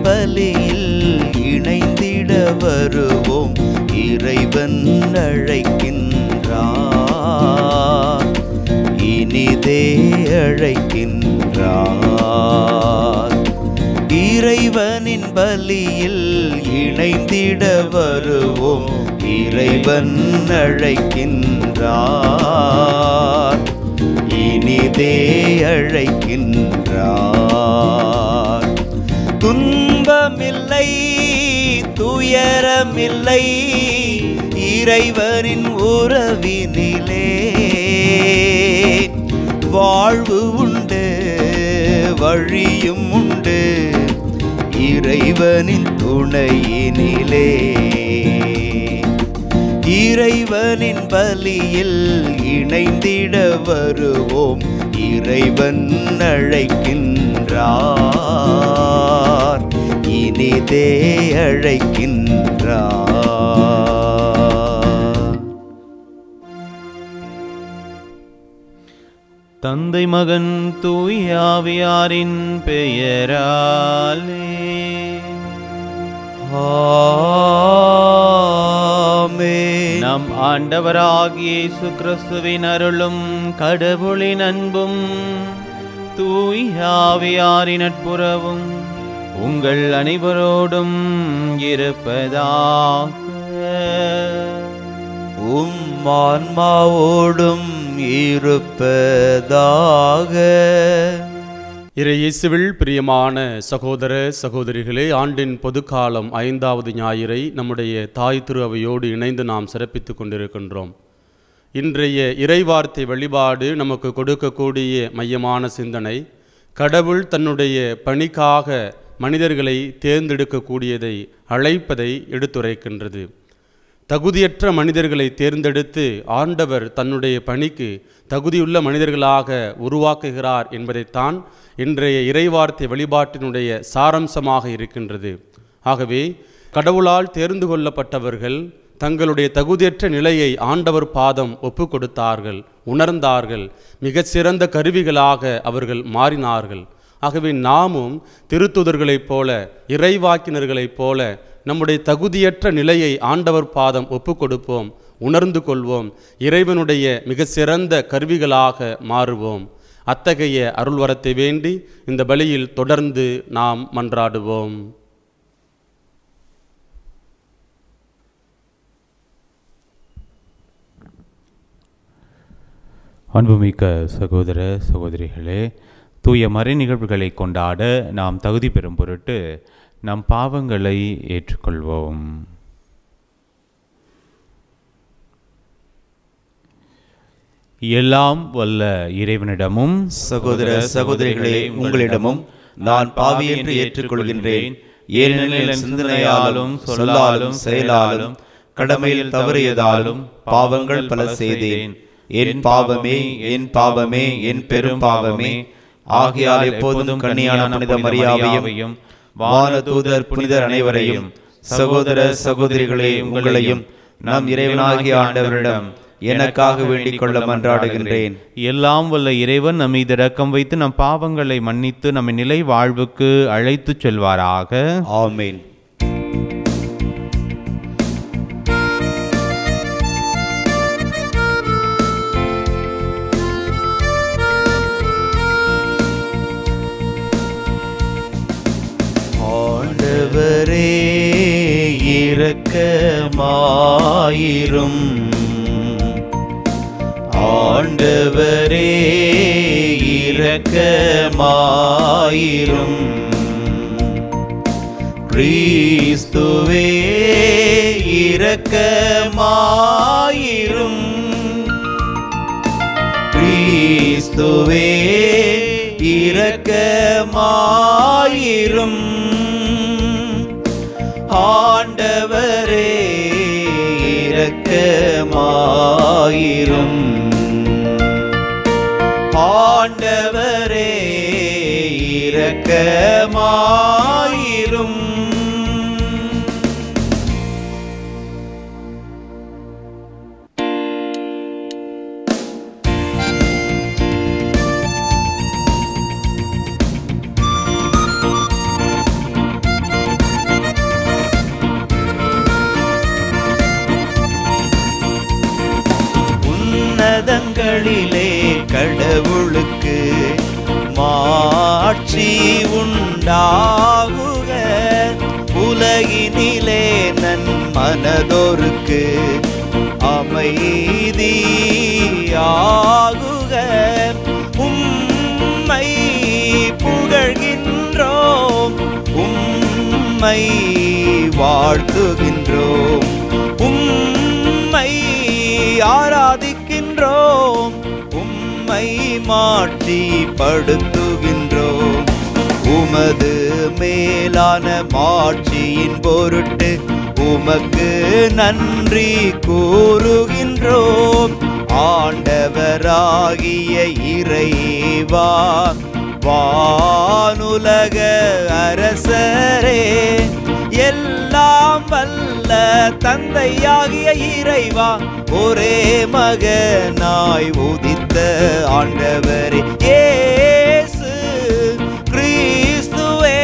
பலியில் இணைந்திட வருவோம் இறைவன் அழைக்கின்றார் இனிதே அழைக்கின்றார் இறைவனின் பலியில் இணைந்திட வருவோம் இறைவன் அழைக்கின்றார் இனிதே அழைக்கின்றார் துன்பமில்லை துயரமில்லை இறைவனின் உறவினிலே வாழ்வு உண்டு வழியும் உண்டு இறைவனின் துணையினிலே இறைவனின் பலியில் இணைந்திட வருவோம் இறைவன் அழைக்கின்றார் இனிதே அழைக்கின்றார் தந்தை மகன் தூயாவியாரின் பெயராலே ஆமென். நம் ஆண்டவராகிய இயேசு கிறிஸ்துவின் அருளும் கடவுளின் அன்பும் தூயாவியாரின் நட்புறவும் உங்கள் அனைவரோடும் இருப்பதாக உம் ஆன்மாவோடும் இருப்பதாக இறை இயேசுவில் பிரியமான சகோதர சகோதரிகளே ஆண்டின் பொதுக்காலம் ஐந்தாவது ஞாயிறை நம்முடைய தாய் திரு அவையோடு இணைந்து நாம் சிறப்பித்துக் கொண்டிருக்கின்றோம் இன்றைய இறைவார்த்தை வழிபாடு நமக்கு கொடுக்கக்கூடிய மையமான சிந்தனை கடவுள் தன்னுடைய பணிக்காக மனிதர்களை தேர்ந்தெடுக்கக்கூடியதை அழைப்பதை எடுத்துரைக்கின்றது தகுதியற்ற மனிதர்களை தேர்ந்தெடுத்து ஆண்டவர் தன்னுடைய பணிக்கு தகுதியுள்ள மனிதர்களாக உருவாக்குகிறார் என்பதைத்தான் இன்றைய இறைவார்த்தை வழிபாட்டினுடைய சாரம்சமாக இருக்கின்றது ஆகவே கடவுளால் தேர்ந்து கொள்ளப்பட்டவர்கள் தங்களுடைய தகுதியற்ற நிலையை ஆண்டவர் பாதம் ஒப்பு கொடுத்தார்கள் உணர்ந்தார்கள் மிகச்சிறந்த கருவிகளாக அவர்கள் மாறினார்கள் ஆகவே நாமும் திருத்துதர்களைப் போல இறைவாக்கினர்களைப் போல நம்முடைய தகுதியற்ற நிலையை ஆண்டவர் பாதம் ஒப்பு கொடுப்போம் உணர்ந்து கொள்வோம் இறைவனுடைய மிக சிறந்த கருவிகளாக மாறுவோம் அத்தகைய அருள்வரத்தை வேண்டி இந்த பலியில் தொடர்ந்து நாம் மன்றாடுவோம் அன்புமிக்க சகோதர சகோதரிகளே தூய மறை நிகழ்வுகளை கொண்டாட நாம் தகுதி பெறும் பொருட்டு நம் பாவங்களை ஏற்றுக்கொள்வோம் எல்லாம் வல்ல இறைவனிடமும் சகோதர சகோதரிகளே உங்களிடமும் நான் பாவி என்று ஏற்றுக்கொள்கின்றேன் ஏனெனில் என் சிந்தனையாலும் சொல்லாலும் செயலாலும் கடமையில் தவறியதாலும் பாவங்கள் பல செய்தேன் என் பாவமே என் பாவமே என் பெரும் பாவமே ஆகையால் எப்போதும் கன்னியான புனித மரியாவையும் வான தூதர் புனிதர் அனைவரையும் சகோதர சகோதரிகளே உங்களையும் நம் இறைவனாகிய ஆண்டவரிடம் எனக்காக வேண்டிக் கொள்ள மன்றாடுகின்றேன் எல்லாம் வல்ல இறைவன் நம் மீது இரக்கம் வைத்து நம் பாவங்களை மன்னித்து நம்மை நிலை வாழ்வுக்கு அழைத்துச் செல்வாராக ஆமென் ஆண்டவரே இரக்கமாயிரும் ஆண்டவரே இரக்கமாயிரும் கிறிஸ்துவே இரக்கமாயிரும் கிறிஸ்துவே இரக்கமாயிரும் ஆண்டவரே இரக்கமாயிரும் ஆண்டவரே இரக்கமாயிரும் கடவுளுக்கு மாட்சி உண்டாகுக உலகினிலே நன் மனதோருக்கு அமைதியாகுக உம்மை புகழ்கின்றோம் உம்மை வாழ்த்துகின்றோம் உம்மை ஆராதிக்கின்றோம் உம்மை மாட்சிப்படுத்துகின்றோம் உமது மேலான மாட்சியின் பொருட்டு உமக்கு நன்றி கூறுகின்றோம் ஆண்டவராகிய இறைவா வானுலக அரசரே எல்லாம் வல்ல தந்தையாகிய இறைவா ஒரே மகனாய் உதித்த ஆண்டவரே இயேசு கிறிஸ்துவே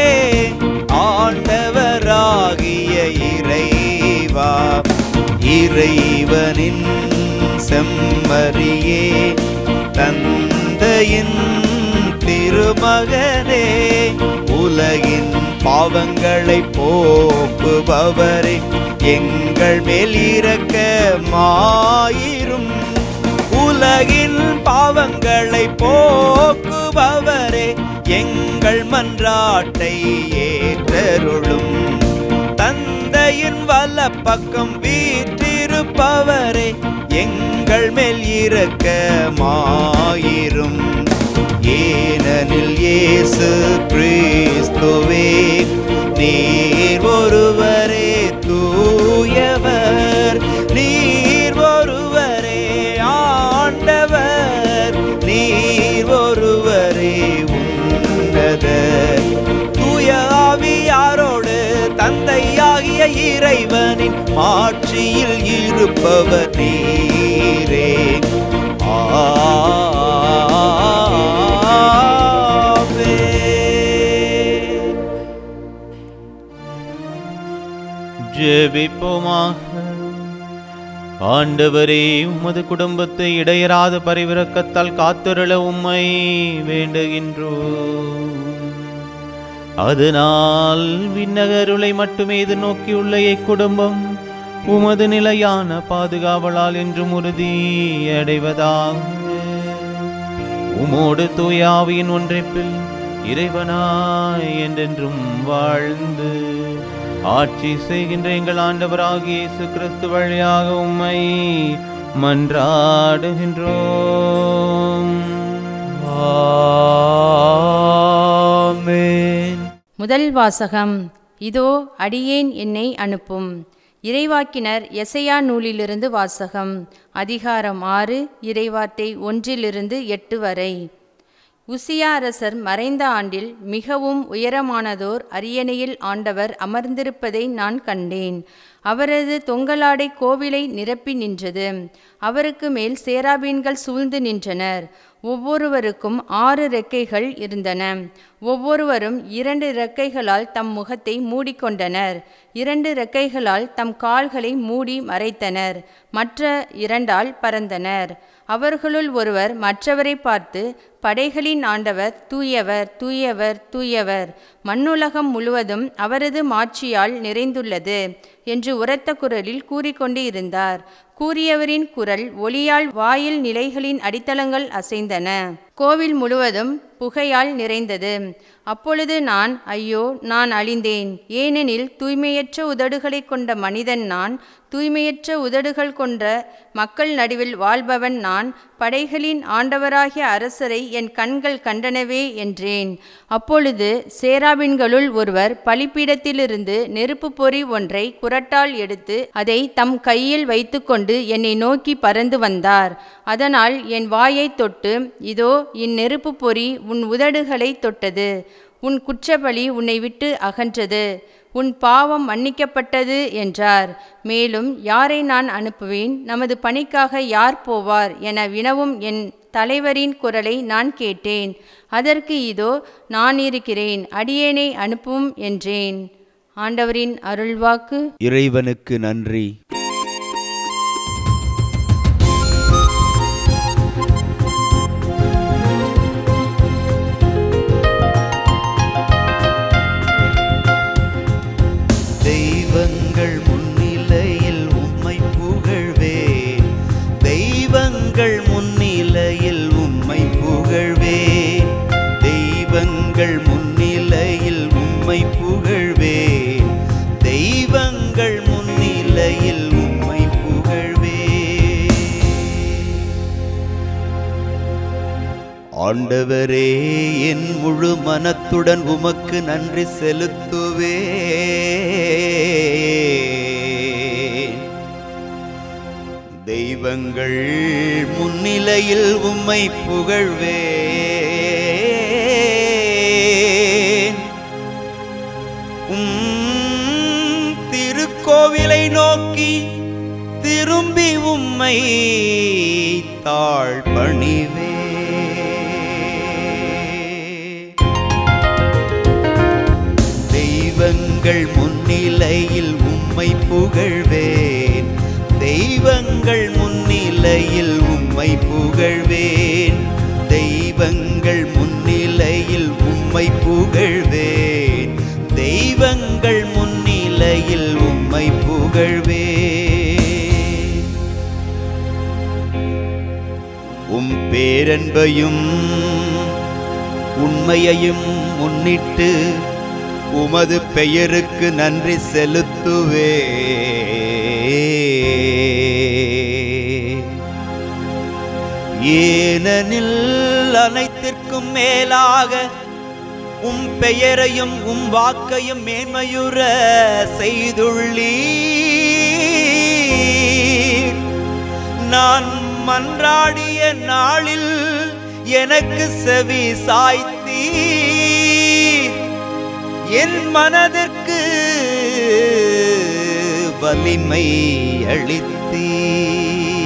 ஆண்டவராகிய இறைவா இறைவனின் செம்மறியே தந்தையின் திருமகனே உலகின் பாவங்களை போக்குபவரே எங்கள் மேல் இரக்கமாயிரும் உலகின் பாவங்களை போக்குபவரே எங்கள் மன்றாட்டை ஏற்றருளும் தந்தையின் வல பக்கம் வீற்றிருப்பவரே எங்கள் மேல் இரக்கமாயிரும் ஏனெனில் இயேசு கிறிஸ்துவே நீர் ஒருவரே தூயவர் நீர் ஒருவரே ஆண்டவர் நீர் ஒருவரே உன்னத தூய ஆவியாரோடு தந்தையாகிய இறைவனின் மாட்சியில் இருப்பவர் நீரே ஆமென். ஜெபிப்போமாக ஆண்டவரே உமது குடும்பத்தை இடையராத பரிவிரக்கத்தால் காத்துருள உம்மை வேண்டுகின்றோம் அதனால் விண்ணகருளை மட்டுமே இது நோக்கியுள்ள இக்குடும்பம் உமது நிலையான பாதுகாவலால் என்றும் உறுதி அடைவதாக உமோடு தூயாவியின் ஒன்றைப்பில் இறைவனாய் என்றென்றும் வாழ்ந்து ஆட்சி செய்கின்ற எங்கள் ஆண்டவராகிய இயேசு கிறிஸ்து வழியாக உம்மை மன்றாடுகின்றோம் ஆமென் முதல் வாசகம் இதோ அடியேன் என்னை அனுப்பும் இறைவாக்கினர் எசையா நூலிலிருந்து வாசகம் அதிகாரம் ஆறு இறைவார்த்தை ஒன்றிலிருந்து எட்டு வரை உசியா அரசர் மறைந்த ஆண்டில் மிகவும் உயரமானதோர் அரியணையில் ஆண்டவர் அமர்ந்திருப்பதை நான் கண்டேன் அவரது தொங்கலாடை கோவிலை நிரப்பி நின்றது அவருக்கு மேல் சேராபீன்கள் சூழ்ந்து நின்றனர் ஒவ்வொருவருக்கும் ஆறு ரெக்கைகள் இருந்தன ஒவ்வொருவரும் இரண்டு ரெக்கைகளால் தம் முகத்தை மூடிக்கொண்டனர் இரண்டு ரெக்கைகளால் தம் கால்களை மூடி மறைத்தனர் மற்ற இரண்டால் பறந்தனர் அவர்களுள் ஒருவர் மற்றவரை பார்த்து படைகளின் ஆண்டவர் தூயவர் தூயவர் தூயவர் மண்ணுலகம் முழுவதும் அவரது மாட்சியால் நிறைந்துள்ளது என்று உரத்த குரலில் கூறிக்கொண்டு இருந்தார் கூறியவரின் குரல் ஒளியால் வாயில் நிலைகளின் அடித்தளங்கள் அசைந்தன கோவில் முழுவதும் புகையால் நிறைந்தது அப்பொழுது நான் ஐயோ நான் அழிந்தேன் ஏனெனில் தூய்மையற்ற உதடுகளை கொண்ட மனிதன் நான் தூய்மையற்ற உதடுகள் கொண்ட மக்கள் நடுவில் வாழ்பவன் நான் படைகளின் ஆண்டவராகிய அரசரை என் கண்கள் கண்டனவே என்றேன் அப்பொழுது சேராபின்களுள் ஒருவர் பலிப்பீடத்திலிருந்து நெருப்பு பொறி ஒன்றை குரட்டால் எடுத்து அதை தம் கையில் வைத்துக்கொண்டு என்னை நோக்கி பறந்து வந்தார் அதனால் என் வாயைத் தொட்டு இதோ இந்நெருப்பு பொறி உன் உதடுகளை தொட்டது உன் குற்றபலி உன்னை விட்டு அகன்றது உன் பாவம் மன்னிக்கப்பட்டது என்றார் மேலும் யாரை நான் அனுப்புவேன் நமது பணிக்காக யார் போவார் என வினவும் என் தலைவரின் குரலை நான் கேட்டேன் அதற்கு இதோ நான் இருக்கிறேன் அடியேனை அனுப்பும் என்றேன் ஆண்டவரின் அருள்வாக்கு இறைவனுக்கு நன்றி தெய்வங்கள் முன்னிலையில் உம்மை புகழ்வேன் தெய்வங்கள் முன்னிலையில் உம்மை புகழ்வேன் ஆண்டவரே என் முழு மனத்துடன் உமக்கு நன்றி செலுத்துவேன் தெய்வங்கள் முன்னிலையில் உம்மை புகழ்வேன் உம் திருக்கோவிலை நோக்கி திரும்பி உம்மை தாழ் பணிவே தெய்வங்கள் முன்னிலையில் உம்மை புகழ்வேன் தெய்வங்கள் முன்னிலையில் உம்மை புகழ்வேன் தெய்வங்கள் முன்னிலையில் உம்மை புகழ்வேன் தெய்வங்கள் முன்னிலையில் உம்மை புகழ்வேன் உம் பேரன்பையும் உண்மையையும் முன்னிட்டு உமது பெயருக்கு நன்றி செலுத்துவே ஏனெனில் அனைத்திற்கும் மேலாக உம் பெயரையும் உம் வாக்கையும் மேன்மையுற செய்துள்ளீர் நான் மன்றாடிய நாளில் எனக்கு செவி சாய்த்தீர் என் மனதிற்கு வலிமை அளித்தீர்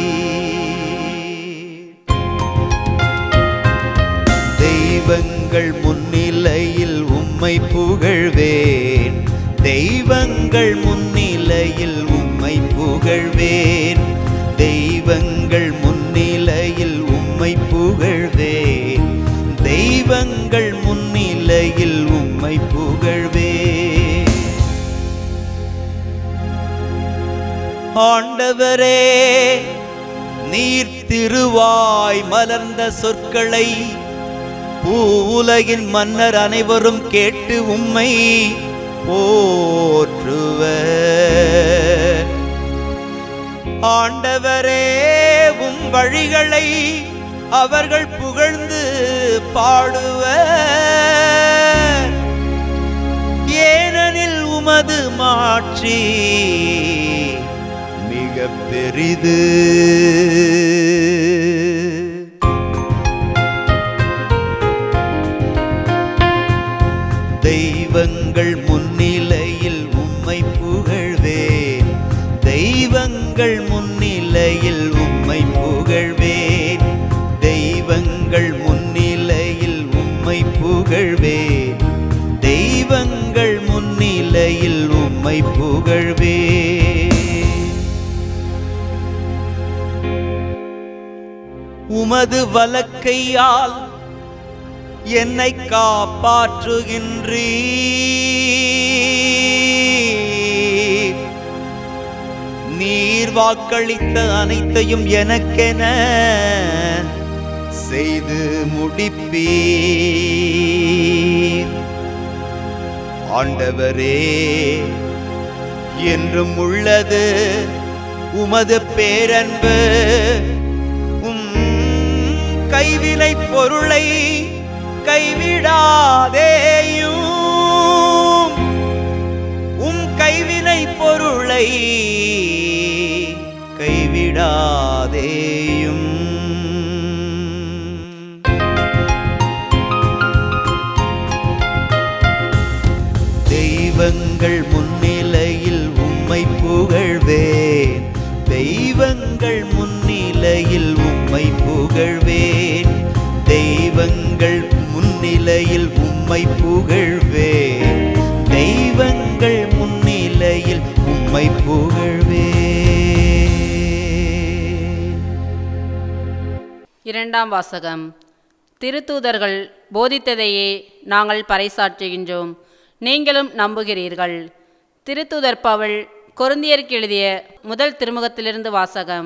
தெய்வங்கள் முன்னிலையில் உம்மை புகழ்வேன் தெய்வங்கள் முன்னிலையில் உம்மை புகழ்வேன் தெய்வங்கள் முன்னிலையில் உம்மை புகழ்வேன் தெய்வங்கள் முன்னிலையில் உம்மை புகழ்வேன் ஆண்டவரே நீர் திருவாய் மலர்ந்த சொற்களை பூவுலகின் மன்னர் அனைவரும் கேட்டு உம்மை போற்றுவர் ஆண்டவரே உம் வழிகளை அவர்கள் புகழ்ந்து பாடுவர் ஏனெனில் உமது மாட்சி மிக பெரிது தெய்வங்கள் முன்னிலையில் உம்மை புகழ்வேன் தெய்வங்கள் முன்னிலையில் உம்மை புகழ்வேன் தெய்வங்கள் முன்னிலையில் உம்மை புகழ்வேன் தெய்வங்கள் முன்னிலையில் உம்மை புகழ்வேன் உமது வலக்கையால் என்னை காப்பாற்றுகின்றீர் நீர் வாக்களித்த அனைத்தையும் எனக்கென செய்து முடிப்பீர் ஆண்டவரே என்றும் உள்ளது உமது பேரன்பு உம் கைவினை பொருளை கைவிடாதேயும் உம் கைவினை பொருளை கைவிடாதேயும் தெய்வங்கள் முன்னிலையில் உம்மை புகழ்வேன் தெய்வங்கள் முன்னிலையில் உம்மை புகழ்வேன் தெய்வங்கள் முன்னிலையில் உம்மை புகழ்வேன் தெய்வங்கள் முன்னிலையில் உம்மை புகழ்வேன் இரண்டாம் வாசகம் திருத்தூதர்கள் போதித்ததையே நாங்கள் பறைசாற்றுகின்றோம் நீங்களும் நம்புகிறீர்கள் திருத்தூதர் பவுல் கொருந்தியருக்கு எழுதிய முதல் திருமுகத்திலிருந்து வாசகம்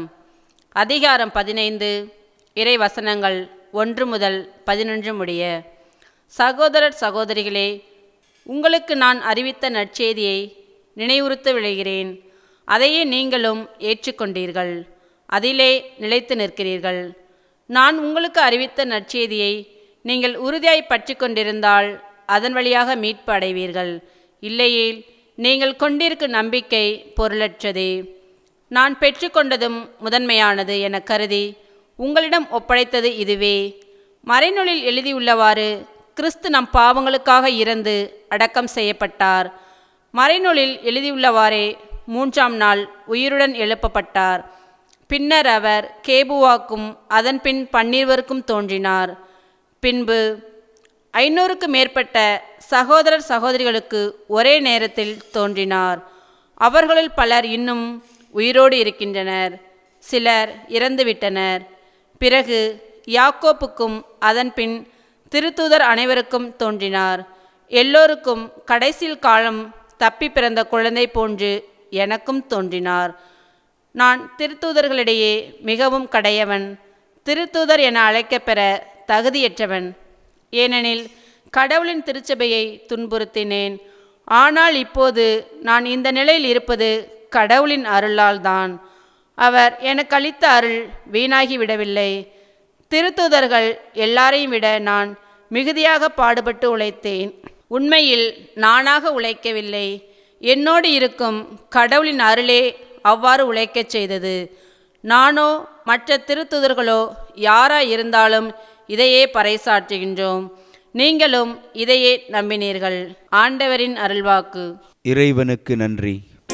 அதிகாரம் பதினைந்து இறை வசனங்கள் ஒன்று முதல் பதினொன்று முடிய சகோதரர் சகோதரிகளே உங்களுக்கு நான் அறிவித்த நற்செய்தியை நினைவுறுத்த விளைகிறேன் அதையே நீங்களும் ஏற்றுக்கொண்டீர்கள் அதிலே நிலைத்து நிற்கிறீர்கள் நான் உங்களுக்கு அறிவித்த நற்செய்தியை நீங்கள் உறுதியாய் பற்றி கொண்டிருந்தால் அதன் வழியாக மீட்பு அடைவீர்கள் இல்லையேல் நீங்கள் கொண்டிருக்கும் நம்பிக்கை பொருளற்றதே நான் பெற்றுக்கொண்டதும் முதன்மையானது என கருதி உங்களிடம் ஒப்படைத்தது இதுவே மறைநூலில் எழுதியுள்ளவாறு கிறிஸ்து நம் பாவங்களுக்காக இறந்து அடக்கம் செய்யப்பட்டார் மறைநூலில் எழுதியுள்ளவாறே மூன்றாம் நாள் உயிருடன் எழுப்பப்பட்டார் பின்னர் அவர் கேபுவாக்கும் அதன்பின் பன்னிருவருக்கும் தோன்றினார் பின்பு ஐநூறுக்கு மேற்பட்ட சகோதரர் சகோதரிகளுக்கு ஒரே நேரத்தில் தோன்றினார் அவர்களுள் பலர் இன்னும் உயிரோடு இருக்கின்றனர் சிலர் இறந்துவிட்டனர் பிறகு யாக்கோப்புக்கும் அதன்பின் திருத்தூதர் அனைவருக்கும் தோன்றினார் எல்லோருக்கும் கடைசியில் காலம் தப்பி பிறந்த குழந்தை போன்று எனக்கும் தோன்றினார் நான் திருத்தூதர்களிடையே மிகவும் கடையவன் திருத்தூதர் என அழைக்கப்பெற தகுதியற்றவன் ஏனெனில் கடவுளின் திருச்சபையை துன்புறுத்தினேன் ஆனால் இப்போது நான் இந்த நிலையில் இருப்பது கடவுளின் அருளால்தான் அவர் எனக்கு அளித்த அருள் வீணாகி விடவில்லை திருத்தூதர்கள் எல்லாரையும் விட நான் மிகுதியாக பாடுபட்டு உழைத்தேன் உண்மையில் நானாக உழைக்கவில்லை என்னோடு இருக்கும் கடவுளின் அருளே அவ்வாறு உழைக்கச் செய்தது நானோ மற்ற திருத்துதர்களோ யாரா இருந்தாலும் இதையே பறைசாற்றுகின்றோம் நீங்களும் இதையே நம்பினீர்கள் ஆண்டவரின் அருள்வாக்கு இறைவனுக்கு நன்றி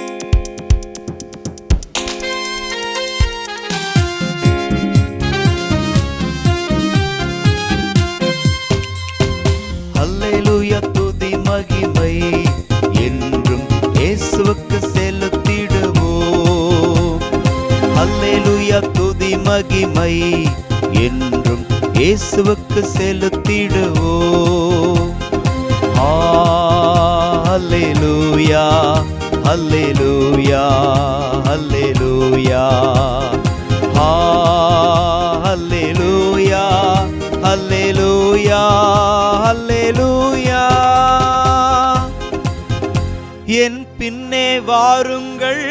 அல்லேலூயா துதி மகிமை என்றும் இயேசுவுக்கு செலுத்திடுவோம் அல்லேலூயா துதி மகிமை என்றும் இயேசுவுக்கு செலுத்திடுவோம் அல்லேலூயா அல்லேலூயா அல்லேலூயா அல்லேலூயா அல்லேலூயா அல்லேலூயா என் பின்னே வாருங்கள்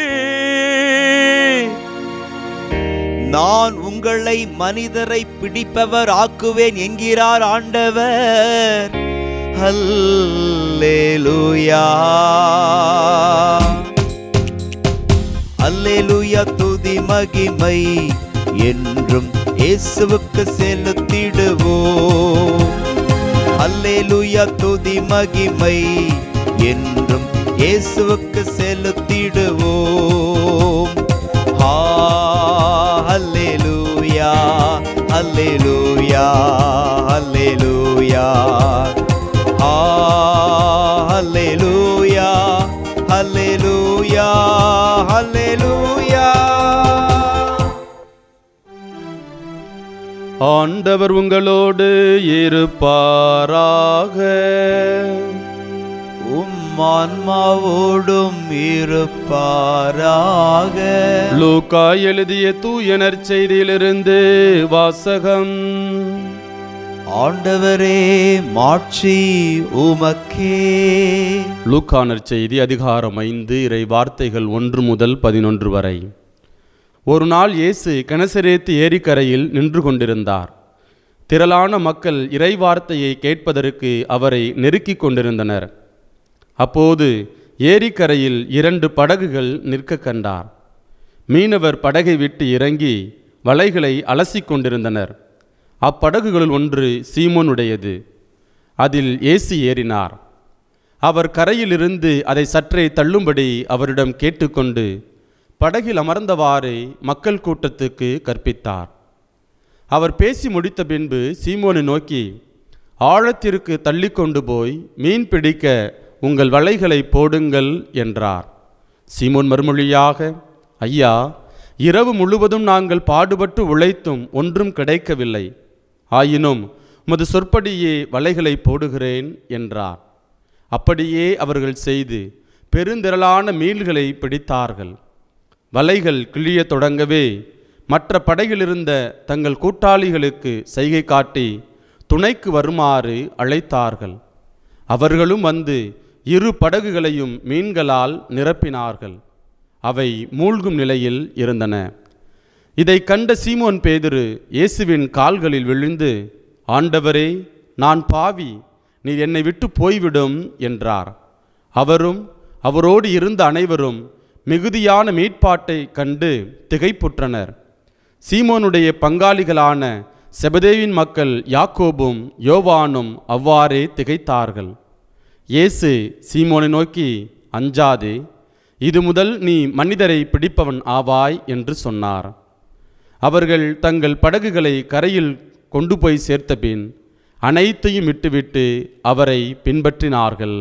நான் உங்களை மனிதரை பிடிப்பவர் ஆக்குவேன் என்கிறார் ஆண்டவர் அல்லேலூயா அல்லேலூயா துதி மகிமை என்றும் இயேசுவுக்கு செலுத்திடுவோம் அல்லேலூயா துதி மகிமை என்றும் இயேசுவுக்கு செலுத்திடுவோம் ஆ, அல்லேலூயா அல்லேலூயா அல்லேலூயா ஆ, அல்லேலூயா அல்லேலூயா அல்லேலூயா ஆண்டவர் உங்களோடு இருப்பாராக உம் ஆன்மாவோடும் இருப்பாராக லூக்கா எழுதிய தூயனர் செய்தியிலிருந்து வாசகம் ஆண்டவரே மாட்சி உமக்கே லூக்கானர் செய்தி அதிகாரம் ஐந்து இறை வார்த்தைகள் ஒன்று முதல் பதினொன்று வரை ஒரு நாள் இயேசு கனசரேத்து ஏரிக்கரையில் நின்று கொண்டிருந்தார் திரளான மக்கள் இறை வார்த்தையை கேட்பதற்கு அவரை நெருக்கிக் கொண்டிருந்தனர் அப்போது ஏரிக்கரையில் இரண்டு படகுகள் நிற்க கண்டார் மீனவர் படகை விட்டு இறங்கி வலைகளை அலசிக் கொண்டிருந்தனர் அப்படகுகளுள் ஒன்று சீமோனுடையது அதில் இயேசு ஏறினார் அவர் கரையிலிருந்து அதை சற்றே தள்ளும்படி அவரிடம் கேட்டுக்கொண்டு படகில் அமர்ந்தவாறே மக்கள் கூட்டத்துக்கு கற்பித்தார் அவர் பேசி முடித்த பின்பு சீமோனை நோக்கி ஆழத்திற்கு தள்ளிக்கொண்டு போய் மீன் பிடிக்க உங்கள் வலைகளை போடுங்கள் என்றார் சீமோன் மறுமொழியாக ஐயா இரவு முழுவதும் நாங்கள் பாடுபட்டு உழைத்தும் ஒன்றும் கிடைக்கவில்லை ஆயினும் உமது சொற்படியே வலைகளை போடுகிறேன் என்றார் அப்படியே அவர்கள் செய்து பெருந்திரளான மீன்களை பிடித்தார்கள் வலைகள் கிழியத் தொடங்கவே மற்ற படையிலிருந்த தங்கள் கூட்டாளிகளுக்கு செய்கை காட்டி துணைக்கு வருமாறு அழைத்தார்கள் அவர்களும் வந்து இரு படகுகளையும் மீன்களால் நிரப்பினார்கள் அவை மூழ்கும் நிலையில் இருந்தன இதை கண்ட சீமோன் பேதுரு இயேசுவின் கால்களில் விழுந்து ஆண்டவரே நான் பாவி நீர் என்னை விட்டு போய்விடும் என்றார் அவரும் அவரோடு இருந்த அனைவரும் மிகுதியான மீட்பாட்டை கண்டு திகைப்புற்றனர் சீமோனுடைய பங்காளிகளான செபதேவின் மக்கள் யாக்கோபும் யோவானும் அவ்வாறே திகைத்தார்கள் இயேசு சீமோனை நோக்கி அஞ்சாதே இது முதல் நீ மனிதரை பிடிப்பவன் ஆவாய் என்று சொன்னார் அவர்கள் தங்கள் படகுகளை கரையில் கொண்டு போய் சேர்த்தபின் அனைத்தையும் விட்டுவிட்டு அவரை பின்பற்றினார்கள்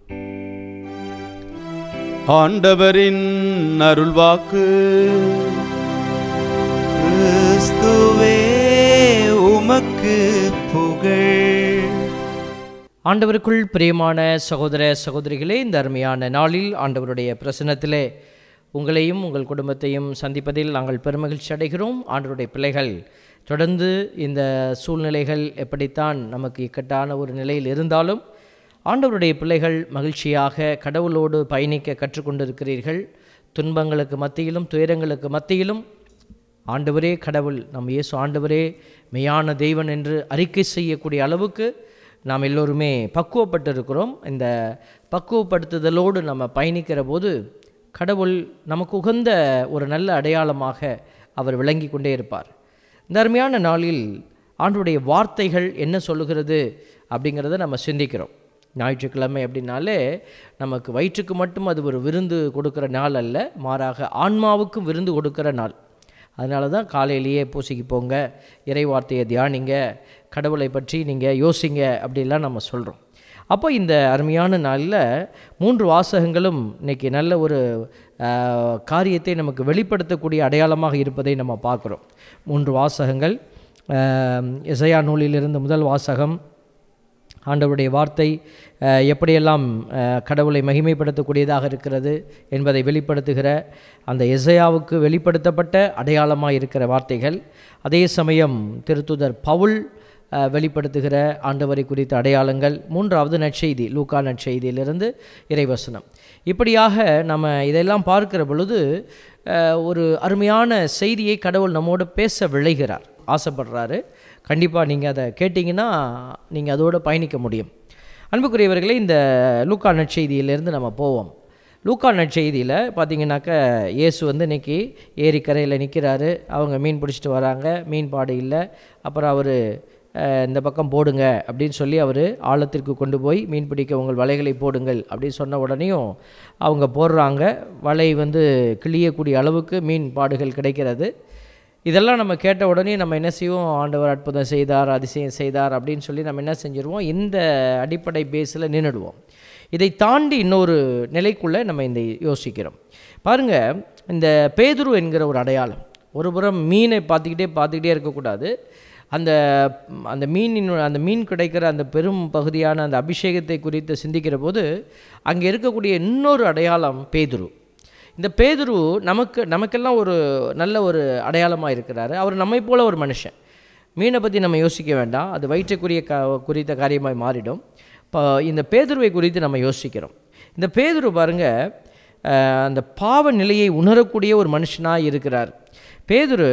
ஆண்டவரின் அருள்வாக்கு கிறிஸ்துவே உமக்கு புகழ் ஆண்டவருக்குள் பிரியமான சகோதர சகோதரிகளே இந்த அருமையான நாளில் ஆண்டவருடைய பிரசன்னத்திலே உங்களையும் உங்கள் குடும்பத்தையும் சந்திப்பதில் நாங்கள் பெருமகிழ்ச்சி அடைகிறோம் ஆண்டவருடைய பிள்ளைகள் தொடர்ந்து இந்த சூழ்நிலைகள் எப்படித்தான் நமக்கு இக்கட்டான ஒரு நிலையில் இருந்தாலும் ஆண்டவருடைய பிள்ளைகள் மகிழ்ச்சியாக கடவுளோடு பயணிக்க கற்றுக்கொண்டிருக்கிறீர்கள் துன்பங்களுக்கு மத்தியிலும் துயரங்களுக்கு மத்தியிலும் ஆண்டவரே கடவுள் நம் இயேசு ஆண்டவரே மெய்யான தெய்வன் என்று அறிக்கை செய்யக்கூடிய அளவுக்கு நாம் எல்லோருமே பக்குவப்பட்டிருக்கிறோம் இந்த பக்குவப்படுத்துதலோடு நம்ம பயணிக்கிற போது கடவுள் நமக்கு உகந்த ஒரு நல்ல அடையாளமாக அவர் விளங்கி கொண்டே இருப்பார் இந்த அருமையான நாளில் ஆண்டுடைய வார்த்தைகள் என்ன சொல்லுகிறது அப்படிங்கிறத நம்ம சிந்திக்கிறோம் ஞாயிற்றுக்கிழமை அப்படின்னாலே நமக்கு வயிற்றுக்கு மட்டும் அது ஒரு விருந்து கொடுக்குற நாள் அல்ல மாறாக ஆன்மாவுக்கும் விருந்து கொடுக்குற நாள் அதனால தான் காலையிலேயே பூசிக்கு போங்க இறை வார்த்தையை தியானிங்க கடவுளை பற்றி நீங்கள் யோசிங்க அப்படிலாம் நம்ம சொல்கிறோம் அப்போ இந்த அருமையான நாளில் மூன்று வாசகங்களும் இன்னைக்கு நல்ல ஒரு ஆஹ், காரியத்தை நமக்கு வெளிப்படுத்தக்கூடிய அடையாளமாக இருப்பதை நம்ம பார்க்குறோம் மூன்று வாசகங்கள் ஆஹ், எசையா நூலிலிருந்து முதல் வாசகம் ஆண்டவருடைய வார்த்தை அஹ், எப்படியெல்லாம் அஹ், கடவுளை மகிமைப்படுத்தக்கூடியதாக இருக்கிறது என்பதை வெளிப்படுத்துகிற அந்த எசையாவுக்கு வெளிப்படுத்தப்பட்ட அடையாளமாக இருக்கிற வார்த்தைகள் அதே சமயம் திருத்துதர் பவுல் அஹ், வெளிப்படுத்துகிற ஆண்டவரை குறித்த அடையாளங்கள் மூன்றாவது நற்செய்தி லூக்கா நற்செய்தியிலிருந்து இறைவசனம் இப்படியாக நம்ம இதெல்லாம் பார்க்கிற பொழுது அஹ், ஒரு அருமையான செய்தியை கடவுள் நம்மோடு பேச விளைகிறார் ஆசைப்படுறாரு கண்டிப்பாக நீங்கள் அதை கேட்டிங்கன்னா நீங்கள் அதோடு பயணிக்க முடியும் அன்புக்குரியவர்களே இந்த லூக்கா நற்செய்தியிலேருந்து நம்ம போவோம் லூக்கா நற்செய்தியில் பார்த்தீங்கன்னாக்க இயேசு வந்து இன்னைக்கு ஏரிக்கரையில் நிற்கிறாரு அவங்க மீன் பிடிச்சிட்டு வராங்க மீன் பாடு இல்லை அப்புறம் அவர் இந்த பக்கம் போடுங்க அப்படின்னு சொல்லி அவர் ஆழத்திற்கு கொண்டு போய் மீன் பிடிக்க உங்கள் வலைகளை போடுங்கள் அப்படின்னு சொன்ன உடனேயும் அவங்க போடுறாங்க வலை வந்து கிழியக்கூடிய அளவுக்கு மீன் பாடுகள் கிடைக்கிறது இதெல்லாம் நம்ம கேட்ட உடனே நம்ம என்ன செய்வோம் ஆண்டவர் அற்புதம் செய்தார் அதிசயம் செய்தார் அப்படின்னு சொல்லி நம்ம என்ன செஞ்சுருவோம் இந்த அடிப்படை பேஸில் நின்றுடுவோம் இதை தாண்டி இன்னொரு நிலைக்குள்ளே நம்ம இந்த யோசிக்கிறோம் பாருங்கள் இந்த பேதுரு என்கிற ஒரு அடையாளம் ஒரு புறம் மீனை பார்த்துக்கிட்டே பார்த்துக்கிட்டே இருக்கக்கூடாது அந்த அந்த மீனின் அந்த மீன் கிடைக்கிற அந்த பெரும் பகுதியான அந்த அபிஷேகத்தை குறித்து சிந்திக்கிற போது அங்கே இருக்கக்கூடிய இன்னொரு அடையாளம் பேதுரு இந்த பேதுரு நமக்கு நமக்கெல்லாம் ஒரு நல்ல ஒரு அடையாளமாக இருக்கிறாரு அவர் நம்மை போல ஒரு மனுஷன் மீனை பற்றி நம்ம யோசிக்க வேண்டாம் அது வயிற்றுக்குரிய க குறித்த காரியமாய் மாறிடும் இப்போ இந்த பேதுருவை குறித்து நம்ம யோசிக்கிறோம் இந்த பேதுரு பாருங்க அஹ், அந்த பாவ நிலையை உணரக்கூடிய ஒரு மனுஷனாக இருக்கிறார் பேதுரு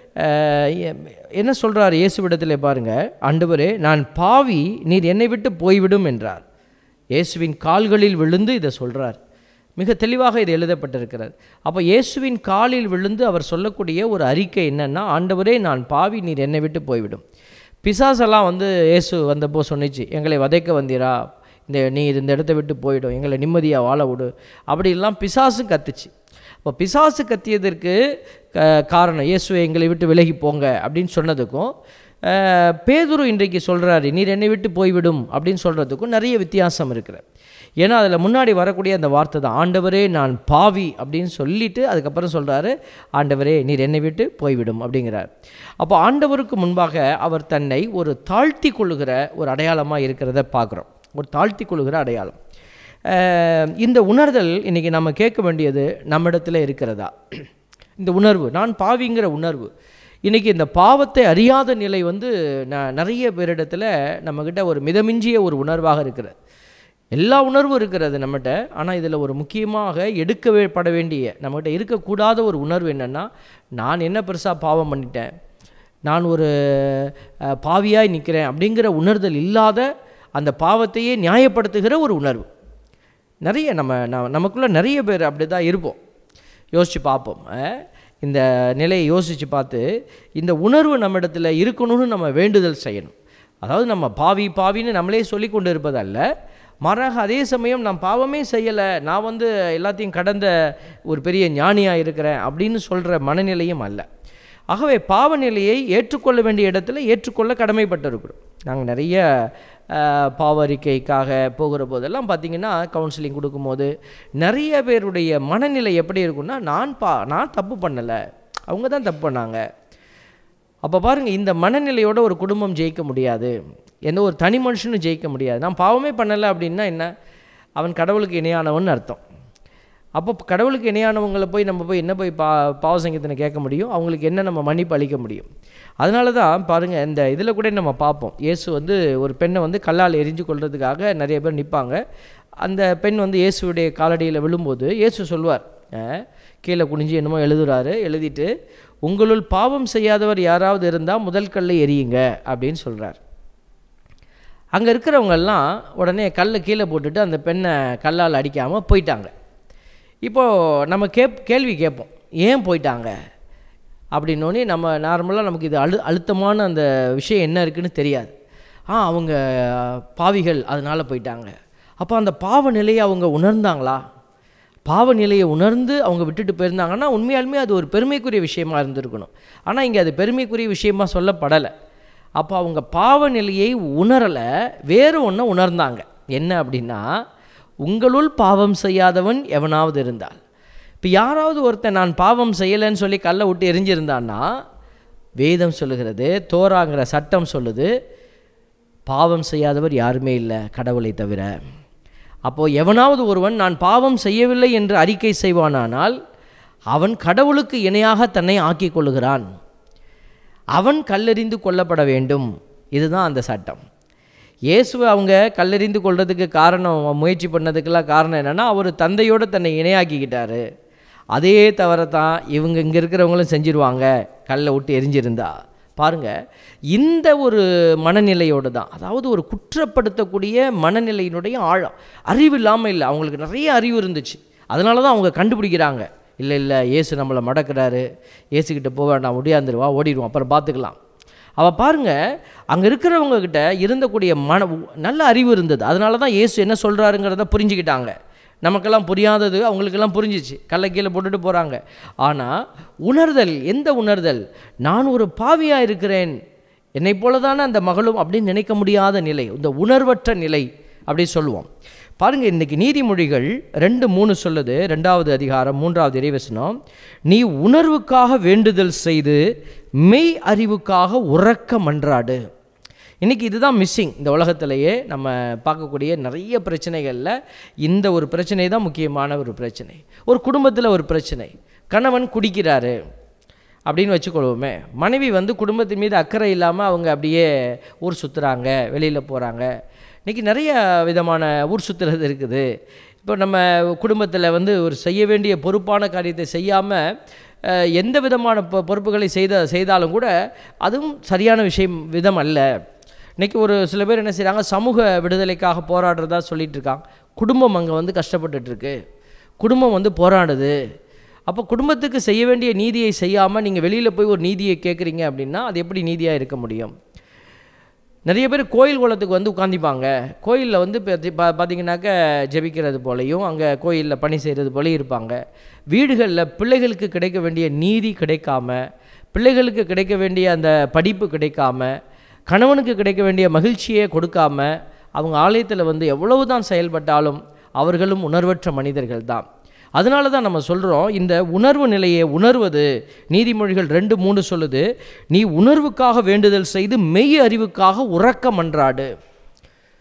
அஹ், எ- என்ன சொல்கிறார் இயேசுவிடத்தில் பாருங்க ஆண்டவரே நான் பாவி நீர் என்னை விட்டு போய்விடும் என்றார் இயேசுவின் கால்களில் விழுந்து இதை சொல்கிறார் மிக தெளிவாக இது எழுதப்பட்டிருக்கிறது அப்போ இயேசுவின் காலில் விழுந்து அவர் சொல்லக்கூடிய ஒரு அறிக்கை என்னன்னா ஆண்டவரே நான் பாவி நீர் என்னை விட்டு போய்விடும் பிசாசெல்லாம் வந்து இயேசு வந்தப்போ சொன்னிச்சு எங்களை வதைக்க வந்தீரா இந்த நீர் இந்த இடத்த விட்டு போயிடும் எங்களை நிம்மதியாக வாழ விடு அப்படிலாம் பிசாசு கத்துச்சு அப்போ பிசாசு கத்தியதற்கு க- காரணம் இயேசுவை எங்களை விட்டு விலகி போங்க அப்படின்னு சொன்னதுக்கும் அஹ், பேதுரு இன்றைக்கு சொல்கிறாரு நீர் என்னை விட்டு போய்விடும் அப்படின்னு சொல்கிறதுக்கும் நிறைய வித்தியாசம் இருக்குது ஏன்னா அதில் முன்னாடி வரக்கூடிய அந்த வார்த்தை தான் ஆண்டவரே நான் பாவி அப்படின்னு சொல்லிட்டு அதுக்கப்புறம் சொல்கிறாரு ஆண்டவரே நீர் என்னை விட்டு போய்விடும் அப்படிங்கிறார் அப்போ ஆண்டவருக்கு முன்பாக அவர் தன்னை ஒரு தாழ்த்தி கொள்ளுகிற ஒரு அடையாளமாக இருக்கிறத பார்க்குறோம் ஒரு தாழ்த்தி கொள்ளுகிற அடையாளம் அஹ், இந்த உணர்தல் இன்றைக்கி நம்ம கேட்க வேண்டியது நம்மிடத்தில் இருக்கிறதா இந்த உணர்வு நான் பாவிங்கிற உணர்வு இன்றைக்கி இந்த பாவத்தை அறியாத நிலை வந்து ந நிறைய பேரிடத்துல நம்மக்கிட்ட ஒரு மிதமிஞ்சிய ஒரு உணர்வாக இருக்கிறது எல்லா உணர்வும் இருக்கிறது நம்மகிட்ட ஆனால் இதில் ஒரு முக்கியமாக எடுக்கவே பட வேண்டிய நம்மகிட்ட இருக்கக்கூடாத ஒரு உணர்வு என்னென்னா நான் என்ன பெருசாக பாவம் பண்ணிட்டேன் நான் ஒரு அஹ், பாவியாய் நிற்கிறேன் அப்படிங்கிற உணர்தல் இல்லாத அந்த பாவத்தையே நியாயப்படுத்துகிற ஒரு உணர்வு நிறைய நம்ம நம்ம நமக்குள்ளே நிறைய பேர் அப்படி தான் இருப்போம் யோசித்து பார்ப்போம் அஹ், இந்த நிலையை யோசித்து பார்த்து இந்த உணர்வு நம்ம இடத்துல இருக்கணும்னு நம்ம வேண்டுதல் செய்யணும் அதாவது நம்ம பாவி பாவின்னு நம்மளே சொல்லி கொண்டு இருப்பதல்ல மாறாக அதே சமயம் நான் பாவமே செய்யலை நான் வந்து எல்லாத்தையும் கடந்த ஒரு பெரிய ஞானியாக இருக்கிறேன் அப்படின்னு சொல்கிற மனநிலையும் அல்ல ஆகவே பாவ நிலையை ஏற்றுக்கொள்ள வேண்டிய இடத்துல ஏற்றுக்கொள்ள கடமைப்பட்டிருக்கிறோம் நாங்கள் நிறைய அஹ், பாவ அறிக்கைக்காக போகிற போதெல்லாம் பார்த்திங்கன்னா கவுன்சிலிங் கொடுக்கும்போது நிறைய பேருடைய மனநிலை எப்படி இருக்குன்னா நான் பா நான் தப்பு பண்ணலை அவங்க தான் தப்பு பண்ணாங்க அப்போ பாருங்கள் இந்த மனநிலையோட ஒரு குடும்பம் ஜெயிக்க முடியாது எந்த ஒரு தனி மனுஷனும் ஜெயிக்க முடியாது நான் பாவமே பண்ணலை அப்படின்னா என்ன அவன் கடவுளுக்கு இணையானவன் அர்த்தம் அப்போ கடவுளுக்கு இணையானவங்களை போய் நம்ம போய் என்ன போய் பா பாவ சங்கீதனை கேட்க முடியும் அவங்களுக்கு என்ன நம்ம மன்னிப்பு அளிக்க முடியும் அதனால தான் பாருங்கள் இந்த இதில் கூட நம்ம பார்ப்போம் இயேசு வந்து ஒரு பெண்ணை வந்து கல்லால் எரிஞ்சு கொள்றதுக்காக நிறைய பேர் நிற்பாங்க அந்த பெண் வந்து இயேசுடைய காலடியில் விழும்போது இயேசு சொல்வார் அஹ், கீழே குனிஞ்சு என்னமோ எழுதுறாரு எழுதிட்டு உங்களுள் பாவம் செய்யாதவர் யாராவது இருந்தால் முதல் கல்லை எரியுங்க அப்படின்னு சொல்கிறார் அங்கே இருக்கிறவங்கெல்லாம் உடனே கல்லை கீழே போட்டுட்டு அந்த பெண்ணை கல்லால் அடிக்காமல் போயிட்டாங்க இப்போது நம்ம கேப் கேள்வி கேட்போம் ஏன் போயிட்டாங்க அப்படின்னோடனே நம்ம நார்மலாக நமக்கு இது அழு அழுத்தமான அந்த விஷயம் என்ன இருக்குன்னு தெரியாது ஆ அவங்க பாவிகள் அதனால் போயிட்டாங்க அப்போ அந்த பாவ நிலையை அவங்க உணர்ந்தாங்களா பாவ நிலையை உணர்ந்து அவங்க விட்டுட்டு போயிருந்தாங்கன்னா உண்மையாலுமே அது ஒரு பெருமைக்குரிய விஷயமா இருந்திருக்கணும் ஆனால் இங்கே அது பெருமைக்குரிய விஷயமா சொல்லப்படலை அப்போ அவங்க பாவ நிலையை உணரலை வேறு ஒன்றை உணர்ந்தாங்க என்ன அப்படின்னா உங்களுள் பாவம் செய்யாதவன் எவனாவது இருந்தால் இப்போ யாராவது ஒருத்தன் நான் பாவம் செய்யலைன்னு சொல்லி கல்லை விட்டு எரிஞ்சிருந்தான்னா வேதம் சொல்லுகிறது தோராங்கிற சட்டம் சொல்லுது பாவம் செய்யாதவர் யாருமே இல்லை கடவுளை தவிர அப்போது எவனாவது ஒருவன் நான் பாவம் செய்யவில்லை என்று அறிக்கை செய்வானானால் அவன் கடவுளுக்கு இணையாக தன்னை ஆக்கிக் கொள்ளுகிறான் அவன் கல்லெறிந்து கொல்லப்பட வேண்டும் இதுதான் அந்த சட்டம் இயேசுவை அவங்க கல்லெறிந்து கொள்றதுக்கு காரணம் முயற்சி பண்ணதுக்கெல்லாம் காரணம் என்னென்னா அவர் தந்தையோடு தன்னை இணையாக்கிக்கிட்டாரு அதே தவிர தான் இவங்க இங்கே இருக்கிறவங்களும் செஞ்சிருவாங்க கல்லை விட்டு எரிஞ்சிருந்தா பாருங்க இந்த ஒரு மனநிலையோடு தான் அதாவது ஒரு குற்றப்படுத்தக்கூடிய மனநிலையினுடைய ஆழம் அறிவு இல்லாமல் இல்லை அவங்களுக்கு நிறைய அறிவு இருந்துச்சு அதனால தான் அவங்க கண்டுபிடிக்கிறாங்க இல்லை இல்லை இயேசு நம்மளை மடக்கிறாரு இயேசுக்கிட்ட போக வேண்டாம் ஒடியாந்துருவா ஓடிடுவோம் அப்புறம் பார்த்துக்கலாம் அவள் பாருங்க அங்கே இருக்கிறவங்க கிட்ட இருந்தக்கூடிய மன நல்ல அறிவு இருந்தது அதனால தான் இயேசு என்ன சொல்கிறாருங்கிறத புரிஞ்சுக்கிட்டாங்க நமக்கெல்லாம் புரியாதது அவங்களுக்கெல்லாம் புரிஞ்சிச்சு கல்லை கீழே போட்டுட்டு போகிறாங்க ஆனால் உணர்தல் எந்த உணர்தல் நான் ஒரு பாவியாக இருக்கிறேன் என்னை போல தானே அந்த மகளும் அப்படின்னு நினைக்க முடியாத நிலை இந்த உணர்வற்ற நிலை அப்படி சொல்லுவோம் பாருங்க இன்னைக்கு நீதிமொழிகள் ரெண்டு மூணு சொல்லுது ரெண்டாவது அதிகாரம் மூன்றாவது இறைவசனம் நீ உணர்வுக்காக வேண்டுதல் செய்து மெய் அறிவுக்காக உறக்க மன்றாடு இன்றைக்கி இதுதான் மிஸ்ஸிங் இந்த உலகத்திலேயே நம்ம பார்க்கக்கூடிய நிறைய பிரச்சனைகளில் இந்த ஒரு பிரச்சனை தான் முக்கியமான ஒரு பிரச்சனை ஒரு குடும்பத்தில் ஒரு பிரச்சனை கணவன் குடிக்கிறாரு அப்படின்னு வச்சுக்கொள்வோமே மனைவி வந்து குடும்பத்தின் மீது அக்கறை இல்லாமல் அவங்க அப்படியே ஊர் சுற்றுறாங்க வெளியில் போகிறாங்க இன்றைக்கி நிறைய விதமான ஊர் சுற்றுறது இருக்குது இப்போ நம்ம குடும்பத்தில் வந்து ஒரு செய்ய வேண்டிய பொறுப்பான காரியத்தை செய்யாமல் எந்த விதமான பொ பொறுப்புகளை செய்த செய்தாலும் கூட அதுவும் சரியான விஷயம் விதம் அல்ல இன்றைக்கி ஒரு சில பேர் என்ன செய்கிறாங்க சமூக விடுதலைக்காக போராடுறதா சொல்லிட்டு இருக்காங்க குடும்பம் அங்கே வந்து கஷ்டப்பட்டுட்டு இருக்கு குடும்பம் வந்து போராடுது அப்போ குடும்பத்துக்கு செய்ய வேண்டிய நீதியை செய்யாமல் நீங்கள் வெளியில் போய் ஒரு நீதியை கேட்குறீங்க அப்படின்னா அது எப்படி நீதியாக இருக்க முடியும் நிறைய பேர் கோயில் குளத்துக்கு வந்து உட்காந்துப்பாங்க கோயிலில் வந்து பத்தி- பா பார்த்தீங்கன்னாக்க ஜெபிக்கிறது போலையும் அங்கே கோயிலில் பணி செய்கிறது போலையும் இருப்பாங்க வீடுகளில் பிள்ளைகளுக்கு கிடைக்க வேண்டிய நீதி கிடைக்காம பிள்ளைகளுக்கு கிடைக்க வேண்டிய அந்த படிப்பு கிடைக்காம கணவனுக்கு கிடைக்க வேண்டிய மகிழ்ச்சியே கொடுக்காம அவங்க ஆலயத்தில் வந்து எவ்வளவு தான் செயல்பட்டாலும் அவர்களும் உணர்வற்ற மனிதர்கள் தான் அதனால தான் நம்ம சொல்கிறோம் இந்த உணர்வு நிலையை உணர்வது நீதிமொழிகள் ரெண்டு மூணு சொல்லுது நீ உணர்வுக்காக வேண்டுதல் செய்து மெய் அறிவுக்காக உறக்க மன்றாடு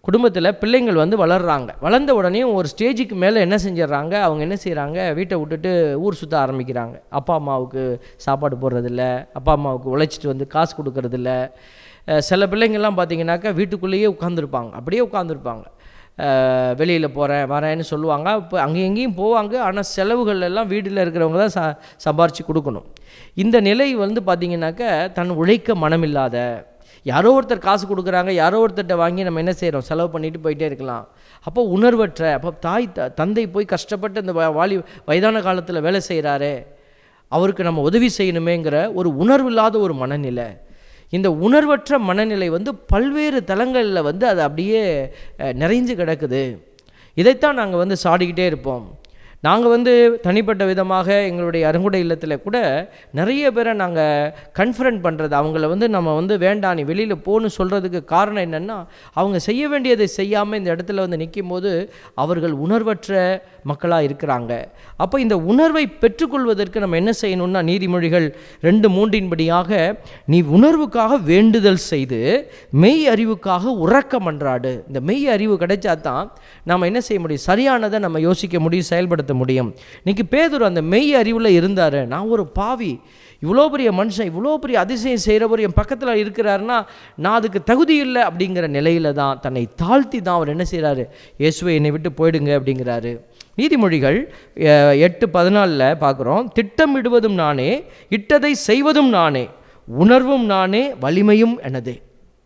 குடும்பத்தில் பிள்ளைங்கள் வந்து வளர்றாங்க வளர்ந்த உடனே ஒரு ஸ்டேஜுக்கு மேலே என்ன செஞ்சிடுறாங்க அவங்க என்ன செய்கிறாங்க வீட்டை விட்டுட்டு ஊர் சுற்ற ஆரம்பிக்கிறாங்க அப்பா அம்மாவுக்கு சாப்பாடு போடுறதில்ல அப்பா அம்மாவுக்கு உழைச்சிட்டு வந்து காசு கொடுக்கறதில்ல அஹ் சில பிள்ளைங்கள்லாம் பார்த்தீங்கன்னாக்கா வீட்டுக்குள்ளேயே உட்காந்துருப்பாங்க அப்படியே உட்காந்துருப்பாங்க வெளியில் போகிறேன் வரேன்னு சொல்லுவாங்க இப்போ அங்கேயும் இங்கேயும் போவாங்க ஆனால் செலவுகள் எல்லாம் வீட்டில் இருக்கிறவங்க தான் ச சம்பாரித்து கொடுக்கணும் இந்த நிலை வந்து பார்த்தீங்கன்னாக்கா தன் உழைக்க மனமில்லாத யாரோ ஒருத்தர் காசு கொடுக்குறாங்க யாரோ ஒருத்தர்கிட்ட வாங்கி நம்ம என்ன செய்கிறோம் செலவு பண்ணிட்டு போயிட்டே இருக்கலாம் அப்போ உணர்வற்ற அப்போ தாய் த தந்தை போய் கஷ்டப்பட்டு இந்த வ- வாலி வயதான காலத்தில் வேலை செய்கிறாரே அவருக்கு நம்ம உதவி செய்யணுமேங்கிற ஒரு உணர்வில்லாத ஒரு மனநிலை இந்த உணர்வற்ற மனநிலை வந்து பல்வேறு தலங்களில் வந்து அது அப்படியே அஹ், நிறைஞ்சு கிடக்குது இதைத்தான் நாங்கள் வந்து சாடிக்கிட்டே இருப்போம் நாங்கள் வந்து தனிப்பட்ட விதமாக எங்களுடைய அருங்குடை இல்லத்தில் கூட நிறைய பேரை நாங்கள் கன்ஃபரண்ட் பண்ணுறது அவங்கள வந்து நம்ம வந்து வேண்டாம் நீ வெளியில் போன்னு சொல்கிறதுக்கு காரணம் என்னென்னா அவங்க செய்ய வேண்டியதை செய்யாமல் இந்த இடத்துல வந்து நிற்கும் போது அவர்கள் உணர்வற்ற மக்களாக இருக்கிறாங்க அப்போ இந்த உணர்வை பெற்றுக்கொள்வதற்கு நம்ம என்ன செய்யணும்னா நீதிமொழிகள் ரெண்டு மூன்றின்படியாக நீ உணர்வுக்காக வேண்டுதல் செய்து மெய் அறிவுக்காக உறக்க மன்றாடு இந்த மெய் அறிவு கிடைச்சா தான் நம்ம என்ன செய்ய முடியும் சரியானதை நம்ம யோசிக்க முடியும் செயல்படுத்த முடியும் இன்னைக்கு பேதுரு அந்த மெய் அறிவில் இருந்தார் நான் ஒரு பாவி இவ்வளோ பெரிய மனுஷன் இவ்வளோ பெரிய அதிசயம் செய்கிறவர் என் பக்கத்தில் இருக்கிறாருன்னா நான் அதுக்கு தகுதி இல்லை அப்படிங்கிற நிலையில தான் தன்னை தாழ்த்தி தான் அவர் என்ன செய்கிறாரு இயேசுவை என்னை விட்டு போயிடுங்க அப்படிங்கிறாரு நீதிமொழிகள் அஹ், எட்டு பதினாலில் பார்க்குறோம் திட்டமிடுவதும் நானே இட்டதை செய்வதும் நானே உணர்வும் நானே வலிமையும் எனதே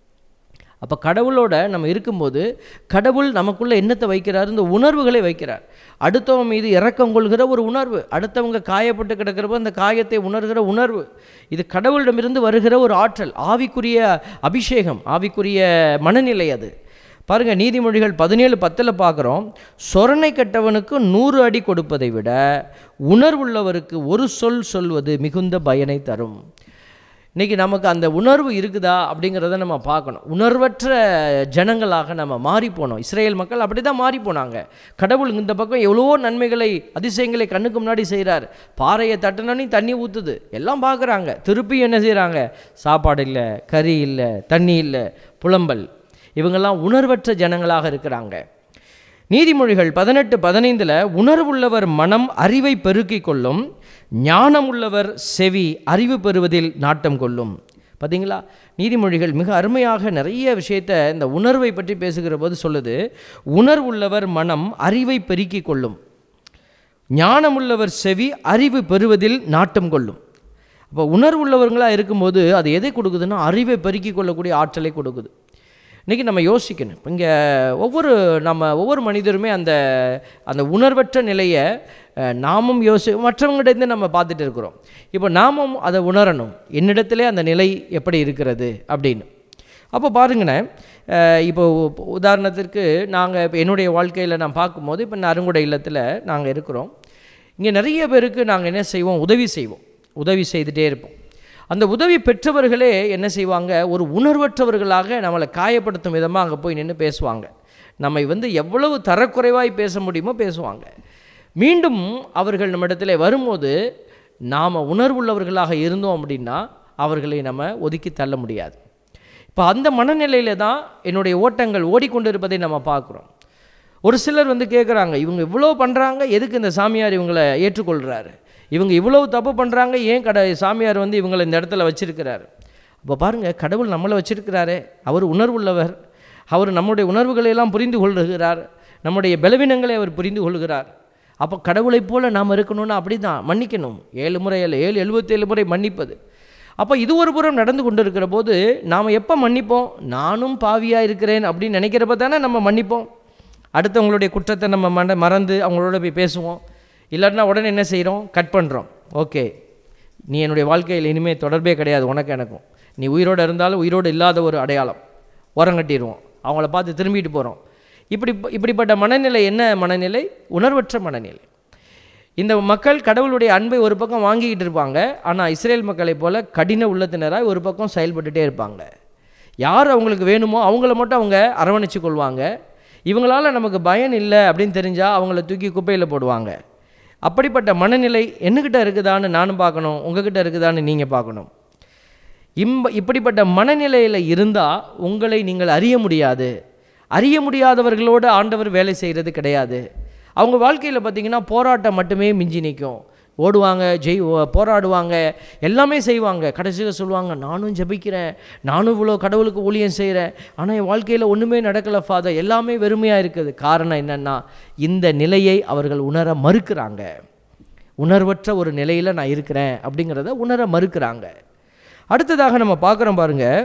அப்போ கடவுளோட நம்ம இருக்கும்போது கடவுள் நமக்குள்ளே என்னத்தை வைக்கிறார் இந்த உணர்வுகளை வைக்கிறார் அடுத்தவன் மீது இரக்கம் கொள்கிற ஒரு உணர்வு அடுத்தவங்க காயப்பட்டு கிடக்கிறப்ப அந்த காயத்தை உணர்கிற உணர்வு இது கடவுளிடமிருந்து வருகிற ஒரு ஆற்றல் ஆவிக்குரிய அபிஷேகம் ஆவிக்குரிய மனநிலை அது பாருங்க நீதிமொழிகள் பதினேழு பத்தில் பார்க்குறோம் சொரணை கட்டவனுக்கு நூறு அடி கொடுப்பதை விட உணர்வுள்ளவருக்கு ஒரு சொல் சொல்வது மிகுந்த பயனை தரும் இன்றைக்கி நமக்கு அந்த உணர்வு இருக்குதா அப்படிங்கிறத நம்ம பார்க்கணும் உணர்வற்ற ஜனங்களாக நம்ம மாறி போனோம் இஸ்ரேல் மக்கள் அப்படி தான் மாறி போனாங்க கடவுள் இந்த பக்கம் எவ்வளவோ நன்மைகளை அதிசயங்களை கண்ணுக்கு முன்னாடி செய்கிறார் பாறையை தட்டினோன்னே தண்ணி ஊற்றுது எல்லாம் பார்க்குறாங்க திருப்பி என்ன செய்கிறாங்க சாப்பாடு இல்லை கறி இல்லை தண்ணி இல்லை புலம்பல் இவங்கெல்லாம் உணர்வற்ற ஜனங்களாக இருக்கிறாங்க நீதிமொழிகள் பதினெட்டு பதினைந்தில் உணர்வுள்ளவர் மனம் அறிவை பெருக்கிக் கொள்ளும் ஞானமுள்ளவர் செவி அறிவு பெறுவதில் நாட்டம் கொள்ளும் பார்த்தீங்களா நீதிமொழிகள் மிக அருமையாக நிறைய விஷயத்தை இந்த உணர்வை பற்றி பேசுகிற போது சொல்லுது உணர்வுள்ளவர் மனம் அறிவை பெருக்கிக் கொள்ளும் ஞானமுள்ளவர் செவி அறிவு பெறுவதில் நாட்டம் கொள்ளும் அப்போ உணர்வுள்ளவர்களாக இருக்கும்போது அது எதை கொடுக்குதுன்னா அறிவை பெருக்கிக் கொள்ளக்கூடிய ஆற்றலை கொடுக்குது இன்றைக்கி நம்ம யோசிக்கணும் இங்கே ஒவ்வொரு நம்ம ஒவ்வொரு மனிதருமே அந்த அந்த உணர்வற்ற நிலையை அஹ், நாமும் யோசி மற்றவங்ககிட்டேருந்து நம்ம பார்த்துட்டு இருக்கிறோம் இப்போ நாமும் அதை உணரணும் என்னிடத்திலே அந்த நிலை எப்படி இருக்கிறது அப்படின்னு அப்போ பாருங்களேன் அஹ், இப்போ உ- உதாரணத்திற்கு நாங்கள் இப்போ என்னுடைய வாழ்க்கையில் நான் பார்க்கும்போது இப்போ நான் அருங்குடை இல்லத்தில் நாங்கள் இருக்கிறோம் இங்கே நிறைய பேருக்கு நாங்கள் என்ன செய்வோம் உதவி செய்வோம் உதவி செய்துட்டே இருப்போம் அந்த உதவி பெற்றவர்களே என்ன செய்வாங்க ஒரு உணர்வற்றவர்களாக நம்மளை காயப்படுத்தும் விதமாக அங்கே போய் நின்று பேசுவாங்க நம்மை வந்து எவ்வளவு தரக்குறைவாய் பேச முடியுமோ பேசுவாங்க மீண்டும் அவர்கள் நம்மிடத்தில் வரும்போது நாம் உணர்வுள்ளவர்களாக இருந்தோம் அப்படின்னா அவர்களை நம்ம ஒதுக்கி தள்ள முடியாது இப்போ அந்த மனநிலையில தான் என்னுடைய ஓட்டங்கள் ஓடிக்கொண்டிருப்பதை நம்ம பார்க்குறோம் ஒரு சிலர் வந்து கேட்குறாங்க இவங்க இவ்வளோ பண்ணுறாங்க எதுக்கு இந்த சாமியார் இவங்களை ஏற்றுக்கொள்கிறாரு இவங்க இவ்வளவு தப்பு பண்ணுறாங்க ஏன் கட சாமியார் வந்து இவங்களை இந்த இடத்துல வச்சிருக்கிறாரு அப்போ பாருங்கள் கடவுள் நம்மளை வச்சிருக்கிறாரே அவர் உணர்வுள்ளவர் அவர் நம்முடைய உணர்வுகளை எல்லாம் புரிந்து கொள்கிறார் நம்முடைய பலவீனங்களை அவர் புரிந்து கொள்கிறார் அப்போ கடவுளைப் போல நாம் இருக்கணும்னா அப்படி தான் மன்னிக்கணும் ஏழு முறை அல்ல ஏழு எழுபத்தேழு முறை மன்னிப்பது அப்போ இது ஒரு புறம் நடந்து கொண்டு இருக்கிற போது நாம் எப்போ மன்னிப்போம் நானும் பாவியாக இருக்கிறேன் அப்படின்னு நினைக்கிறப்ப தானே நம்ம மன்னிப்போம் அடுத்தவங்களுடைய குற்றத்தை நம்ம மற மறந்து அவங்களோட போய் பேசுவோம் இல்லாட்டினா உடனே என்ன செய்கிறோம் கட் பண்ணுறோம் ஓகே நீ என்னுடைய வாழ்க்கையில் இனிமேல் தொடர்பே கிடையாது உனக்கு எனக்கும் நீ உயிரோடு இருந்தாலும் உயிரோடு இல்லாத ஒரு அடையாளம் ஓரங்கட்டிடுவோம் அவங்கள பார்த்து திரும்பிட்டு போகிறோம் இப்படி இப்படிப்பட்ட மனநிலை என்ன மனநிலை உணர்வற்ற மனநிலை இந்த மக்கள் கடவுளுடைய அன்பை ஒரு பக்கம் வாங்கிக்கிட்டு இருப்பாங்க ஆனால் இஸ்ரேல் மக்களைப் போல கடின உள்ளத்தினராக ஒரு பக்கம் செயல்பட்டுட்டே இருப்பாங்க யார் அவங்களுக்கு வேணுமோ அவங்கள மட்டும் அவங்க அரவணைச்சு கொள்வாங்க இவங்களால நமக்கு பயன் இல்லை அப்படின்னு தெரிஞ்சால் அவங்கள தூக்கி குப்பையில் போடுவாங்க அப்படிப்பட்ட மனநிலை என்னக்கிட்ட இருக்குதான்னு நானும் பார்க்கணும் உங்ககிட்ட இருக்குதான்னு நீங்கள் பார்க்கணும் இம்ப இப்படிப்பட்ட மனநிலையில் இருந்தால் உங்களை நீங்கள் அறிய முடியாது அறிய முடியாதவர்களோடு ஆண்டவர் வேலை செய்கிறது கிடையாது அவங்க வாழ்க்கையில் பார்த்திங்கன்னா போராட்டம் மட்டுமே மிஞ்சி நிற்கும் ஓடுவாங்க ஜெய் ஓ- போராடுவாங்க எல்லாமே செய்வாங்க கடைசியில் சொல்லுவாங்க நானும் ஜெபிக்கிறேன் நானும் இவ்வளோ கடவுளுக்கு ஊழியம் செய்கிறேன் ஆனால் என் வாழ்க்கையில் ஒன்றுமே நடக்கலை ஃபாதர் எல்லாமே வெறுமையாக இருக்குது காரணம் என்னென்னா இந்த நிலையை அவர்கள் உணர மறுக்கிறாங்க உணர்வற்ற ஒரு நிலையில் நான் இருக்கிறேன் அப்படிங்கிறத உணர மறுக்கிறாங்க அடுத்ததாக நம்ம பார்க்குறோம் பாருங்கள்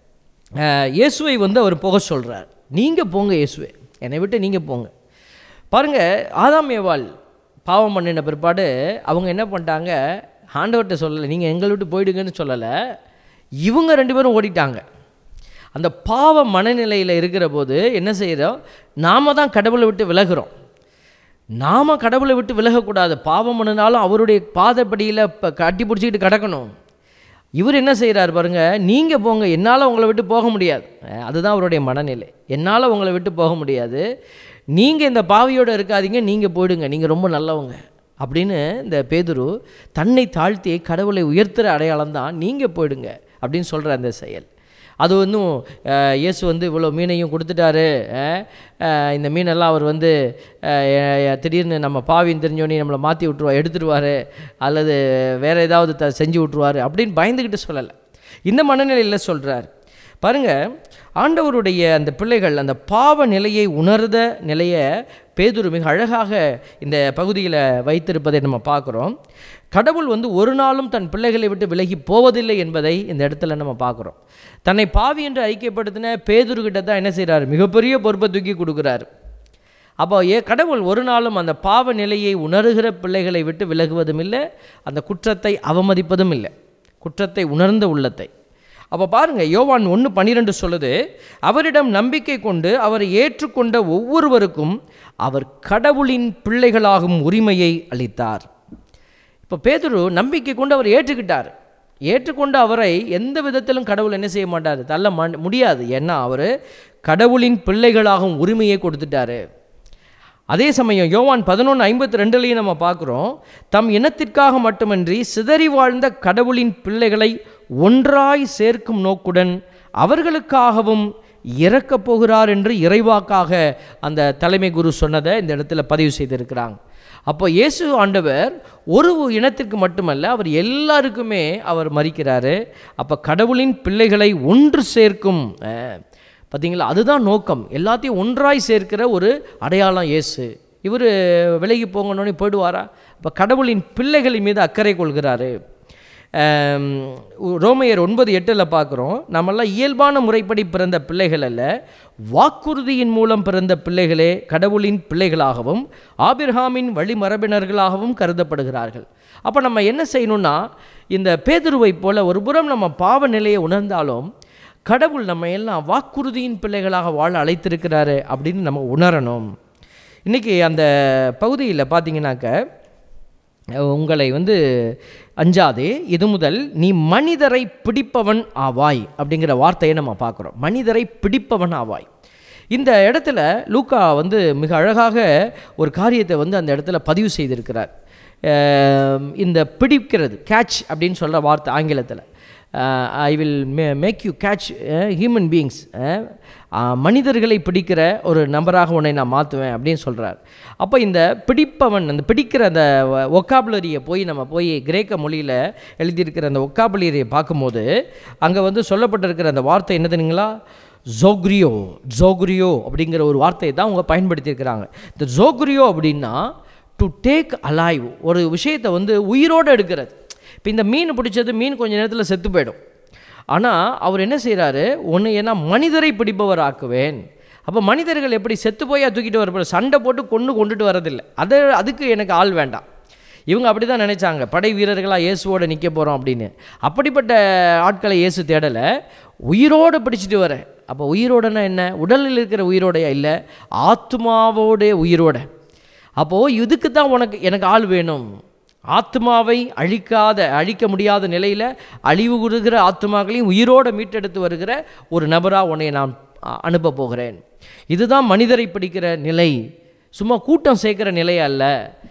அஹ், இயேசுவை வந்து அவர் போக சொல்கிறார் நீங்கள் போங்க இயேசுவே என்னை விட்டு நீங்கள் போங்க பாருங்கள் ஆதாம் ஏவாள் பாவம் பண்ணின பிற்பாடு அவங்க என்ன பண்ணிட்டாங்க ஆண்டவர்கிட்ட சொல்லலை நீங்கள் எங்களை விட்டு போயிடுங்கன்னு சொல்லலை இவங்க ரெண்டு பேரும் ஓடிட்டாங்க அந்த பாவ மனநிலையில் இருக்கிற போது என்ன செய்கிறோம் நாம தான் கடவுளை விட்டு விலகுறோம் நாம கடவுளை விட்டு விலகக்கூடாது பாவம் பண்ணினாலும் அவருடைய பாதப்படியில் இப்போ கட்டி பிடிச்சிக்கிட்டு கிடக்கணும் இவர் என்ன செய்கிறார் பாருங்க நீங்கள் போங்க என்னால் உங்களை விட்டு போக முடியாது அஹ் அதுதான் அவருடைய மனநிலை என்னால் உங்களை விட்டு போக முடியாது நீங்கள் இந்த பாவியோடு இருக்காதீங்க நீங்கள் போயிடுங்க நீங்கள் ரொம்ப நல்லவங்க அப்படின்னு இந்த பேதுரு தன்னை தாழ்த்தி கடவுளை உயர்த்துகிற அடையாளம் தான் நீங்கள் போயிடுங்க அப்படின்னு சொல்கிற அந்த செயல் அது வந்தும் அஹ், இயேசு வந்து இவ்வளோ மீனையும் கொடுத்துட்டாரு அஹ், அஹ், இந்த மீனெல்லாம் அவர் வந்து அஹ், எ- திடீர்னு நம்ம பாவின்னு தெரிஞ்சோடனே நம்மளை மாற்றி விட்ருவா எடுத்துருவார் அல்லது வேறு ஏதாவது த செஞ்சு விட்ருவார் அப்படின்னு பயந்துக்கிட்டு சொல்லலை இந்த மனநிலையில் சொல்கிறார் பாருங்க ஆண்டவருடைய அந்த பிள்ளைகள் அந்த பாவ நிலையை உணர்ந்த நிலையை பேதுரு மிக அழகாக இந்த பகுதியில் வைத்திருப்பதை நம்ம பார்க்குறோம் கடவுள் வந்து ஒரு நாளும் தன் பிள்ளைகளை விட்டு விலகி போவதில்லை என்பதை இந்த இடத்துல நம்ம பார்க்குறோம் தன்னை பாவி என்று ஐக்கியப்படுத்தின பேதுருக்கிட்ட தான் என்ன செய்கிறார் மிகப்பெரிய பொறுப்பை தூக்கி கொடுக்குறாரு அப்போ ஏ கடவுள் ஒரு நாளும் அந்த பாவ நிலையை உணர்கிற பிள்ளைகளை விட்டு விலகுவதும் இல்லை அந்த குற்றத்தை அவமதிப்பதும் இல்லை குற்றத்தை உணர்ந்த உள்ளத்தை அப்போ பாருங்க யோவான் ஒன்று பன்னிரெண்டு சொல்லுது அவரிடம் நம்பிக்கை கொண்டு அவரை ஏற்றுக்கொண்ட ஒவ்வொருவருக்கும் அவர் கடவுளின் பிள்ளைகளாகும் உரிமையை அளித்தார் இப்போ பேதுரு நம்பிக்கை கொண்டு அவர் ஏற்றுக்கிட்டார் ஏற்றுக்கொண்ட அவரை எந்த விதத்திலும் கடவுள் என்ன செய்ய மாட்டார் தள்ள மா முடியாது ஏன்னா அவர் கடவுளின் பிள்ளைகளாகும் உரிமையை கொடுத்துட்டாரு அதே சமயம் யோவான் பதினொன்று ஐம்பத்தி ரெண்டுலையும் நம்ம பார்க்குறோம் தம் இனத்திற்காக மட்டுமின்றி சிதறி வாழ்ந்த கடவுளின் பிள்ளைகளை ஒன்றாய் சேர்க்கும் நோக்குடன் அவர்களுக்காகவும் இறக்கப் போகிறார் என்று இறைவாக்காக அந்த தலைமை குரு சொன்னதை இந்த இடத்துல பதிவு செய்திருக்கிறாங்க அப்போ இயேசு ஆண்டவர் ஒரு இனத்திற்கு மட்டுமல்ல அவர் எல்லாருக்குமே அவர் மறிக்கிறாரு அப்போ கடவுளின் பிள்ளைகளை ஒன்று சேர்க்கும் அஹ், பார்த்தீங்களா அதுதான் நோக்கம் எல்லாத்தையும் ஒன்றாய் சேர்க்கிற ஒரு அடையாளம் இயேசு இவர் விலகி போங்கன்னு போயிடுவாரா இப்போ கடவுளின் பிள்ளைகளின் மீது அக்கறை கொள்கிறாரு ஆம், ரோமையர் ஒன்பது எட்டில் பார்க்குறோம் நம்மெல்லாம் இயல்பான முறைப்படி பிறந்த பிள்ளைகள் அல்ல வாக்குறுதியின் மூலம் பிறந்த பிள்ளைகளே கடவுளின் பிள்ளைகளாகவும் ஆபிர்ஹாமின் வழிமரபினர்களாகவும் கருதப்படுகிறார்கள் அப்போ நம்ம என்ன செய்யணும்னா இந்த பேதுருவை போல ஒரு புறம் நம்ம பாவ நிலையை உணர்ந்தாலும் கடவுள் நம்ம எல்லாம் வாக்குறுதியின் பிள்ளைகளாக வாழ அழைத்திருக்கிறாரு அப்படின்னு நம்ம உணரணும் இன்றைக்கி அந்த பகுதியில் பார்த்தீங்கன்னாக்க உங்களை வந்து அஞ்சாதே இது முதல் நீ மனிதரை பிடிப்பவன் ஆவாய் அப்படிங்கிற வார்த்தையை நம்ம பார்க்குறோம் மனிதரை பிடிப்பவன் ஆவாய் இந்த இடத்துல லூக்கா வந்து மிக அழகாக ஒரு காரியத்தை வந்து அந்த இடத்துல பதிவு செய்திருக்கிறார் அஹ் இந்த பிடிக்கிறது கேட்ச் அப்படின்னு சொல்கிற வார்த்தை ஆங்கிலத்தில் I will may make you catch human beings மனிதர்களை பிடிக்கிற ஒரு நபராக உன்னை நான் மாற்றுவேன் அப்படின்னு சொல்கிறார் அப்போ இந்த பிடிப்பவன் அந்த பிடிக்கிற அந்த ஒக்காபுலரியை போய் நம்ம போய் கிரேக்க மொழியில் எழுதியிருக்கிற அந்த ஒக்காபுலரியை பார்க்கும்போது அங்கே வந்து சொல்லப்பட்டிருக்கிற அந்த வார்த்தை என்ன தெரியுங்களா ஜோக்ரியோ ஜோக்ரியோ அப்படிங்கிற ஒரு வார்த்தையை தான் அவங்க பயன்படுத்தியிருக்கிறாங்க இந்த ஜோக்ரியோ அப்படின்னா டு டேக் அலைவ் ஒரு விஷயத்தை வந்து உயிரோடு எடுக்கிறது இப்போ இந்த மீன் பிடிச்சது மீன் கொஞ்ச நேரத்தில் செத்து போயிடும் ஆனால் அவர் என்ன செய்கிறாரு ஒன்று ஏன்னா மனிதரை பிடிப்பவர் ஆக்குவேன் அப்போ மனிதர்கள் எப்படி செத்து போயா தூக்கிட்டு வரப்போ சண்டை போட்டு கொண்டு கொண்டுட்டு வரதில்லை அதை அதுக்கு எனக்கு ஆள் வேண்டாம் இவங்க அப்படி தான் நினைச்சாங்க படை வீரர்களாக இயேசுவோட நிற்க போகிறோம் அப்படின்னு அப்படிப்பட்ட ஆட்களை இயேசு தேடலை உயிரோடு பிடிச்சிட்டு வர அப்போ உயிரோடனா என்ன உடலில் இருக்கிற உயிரோடையா இல்லை ஆத்மாவோட உயிரோட அப்போது இதுக்கு தான் உனக்கு எனக்கு ஆள் வேணும் ஆத்மாவை அழிக்காத அழிக்க முடியாத நிலையில் அழிவு கொடுக்கிற ஆத்மாக்களையும் உயிரோடு மீட்டெடுத்து வருகிற ஒரு நபராக உன்னை நான் அ- அனுப்ப போகிறேன் இதுதான் மனிதரை பிடிக்கிற நிலை சும்மா கூட்டம் சேர்க்கிற நிலை அல்ல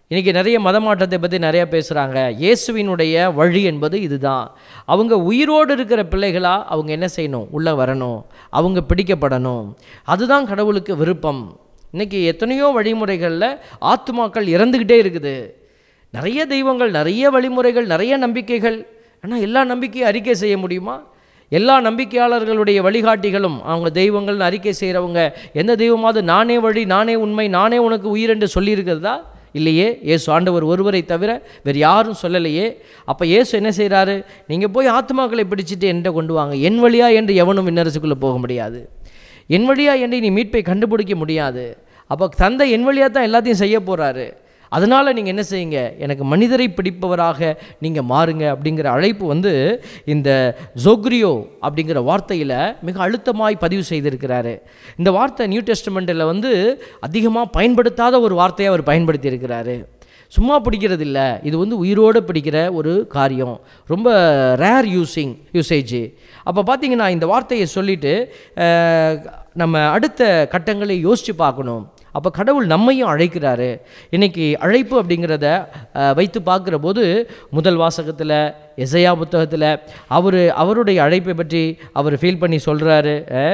இன்றைக்கி நிறைய மதமாற்றத்தை பற்றி நிறையா பேசுகிறாங்க இயேசுவினுடைய வழி என்பது இதுதான் அவங்க உயிரோடு இருக்கிற பிள்ளைகளாக அவங்க என்ன செய்யணும் உள்ளே வரணும் அவங்க பிடிக்கப்படணும் அதுதான் கடவுளுக்கு விருப்பம் இன்றைக்கி எத்தனையோ வழிமுறைகளில் ஆத்துமாக்கள் இறந்துக்கிட்டே இருக்குது நிறைய தெய்வங்கள் நிறைய வழிமுறைகள் நிறைய நம்பிக்கைகள் ஆனால் எல்லா நம்பிக்கையும் அறிக்கை செய்ய முடியுமா எல்லா நம்பிக்கையாளர்களுடைய வழிகாட்டிகளும் அவங்க தெய்வங்கள்னு அறிக்கை செய்கிறவங்க எந்த தெய்வமாவது நானே வழி நானே உண்மை நானே உனக்கு உயிர் என்று சொல்லியிருக்கிறதா இல்லையே இயேசு ஆண்டவர் ஒருவரை தவிர வேறு யாரும் சொல்லலையே அப்போ இயேசு என்ன செய்கிறாரு நீங்கள் போய் ஆத்மாக்களை பிடிச்சிட்டு என்கிட்ட கொண்டு வாங்க என் வழியா என்று எவனும் விண்ணரசுக்குள்ளே போக முடியாது என் வழியா என்று நீ மீட்பை கண்டுபிடிக்க முடியாது அப்போ தந்தை என் வழியாக தான் எல்லாத்தையும் செய்ய போகிறாரு அதனால் நீங்கள் என்ன செய்யுங்க எனக்கு மனிதரை பிடிப்பவராக நீங்கள் மாறுங்க அப்படிங்கிற அழைப்பு வந்து இந்த ஜோக்ரியோ அப்படிங்கிற வார்த்தையில் மிக அழுத்தமாய் பதிவு செய்திருக்கிறாரு இந்த வார்த்தை நியூ டெஸ்டமெண்ட்டில் வந்து அதிகமாக பயன்படுத்தாத ஒரு வார்த்தையை அவர் பயன்படுத்தி இருக்கிறாரு சும்மா பிடிக்கிறது இல்லை இது வந்து உயிரோடு பிடிக்கிற ஒரு காரியம் ரொம்ப ரேர் யூஸிங் யூசேஜ் அப்போ பார்த்தீங்கன்னா இந்த வார்த்தையை சொல்லிட்டு அஹ், நம்ம அடுத்த கட்டங்களை யோசித்து பார்க்கணும் அப்போ கடவுள் நம்மையும் அழைக்கிறாரு இன்னைக்கு அழைப்பு அப்படிங்கிறத அஹ், வைத்து பார்க்குற போது முதல் வாசகத்தில் எசையா புத்தகத்தில் அவர் அவருடைய அழைப்பை பற்றி அவர் ஃபீல் பண்ணி சொல்கிறாரு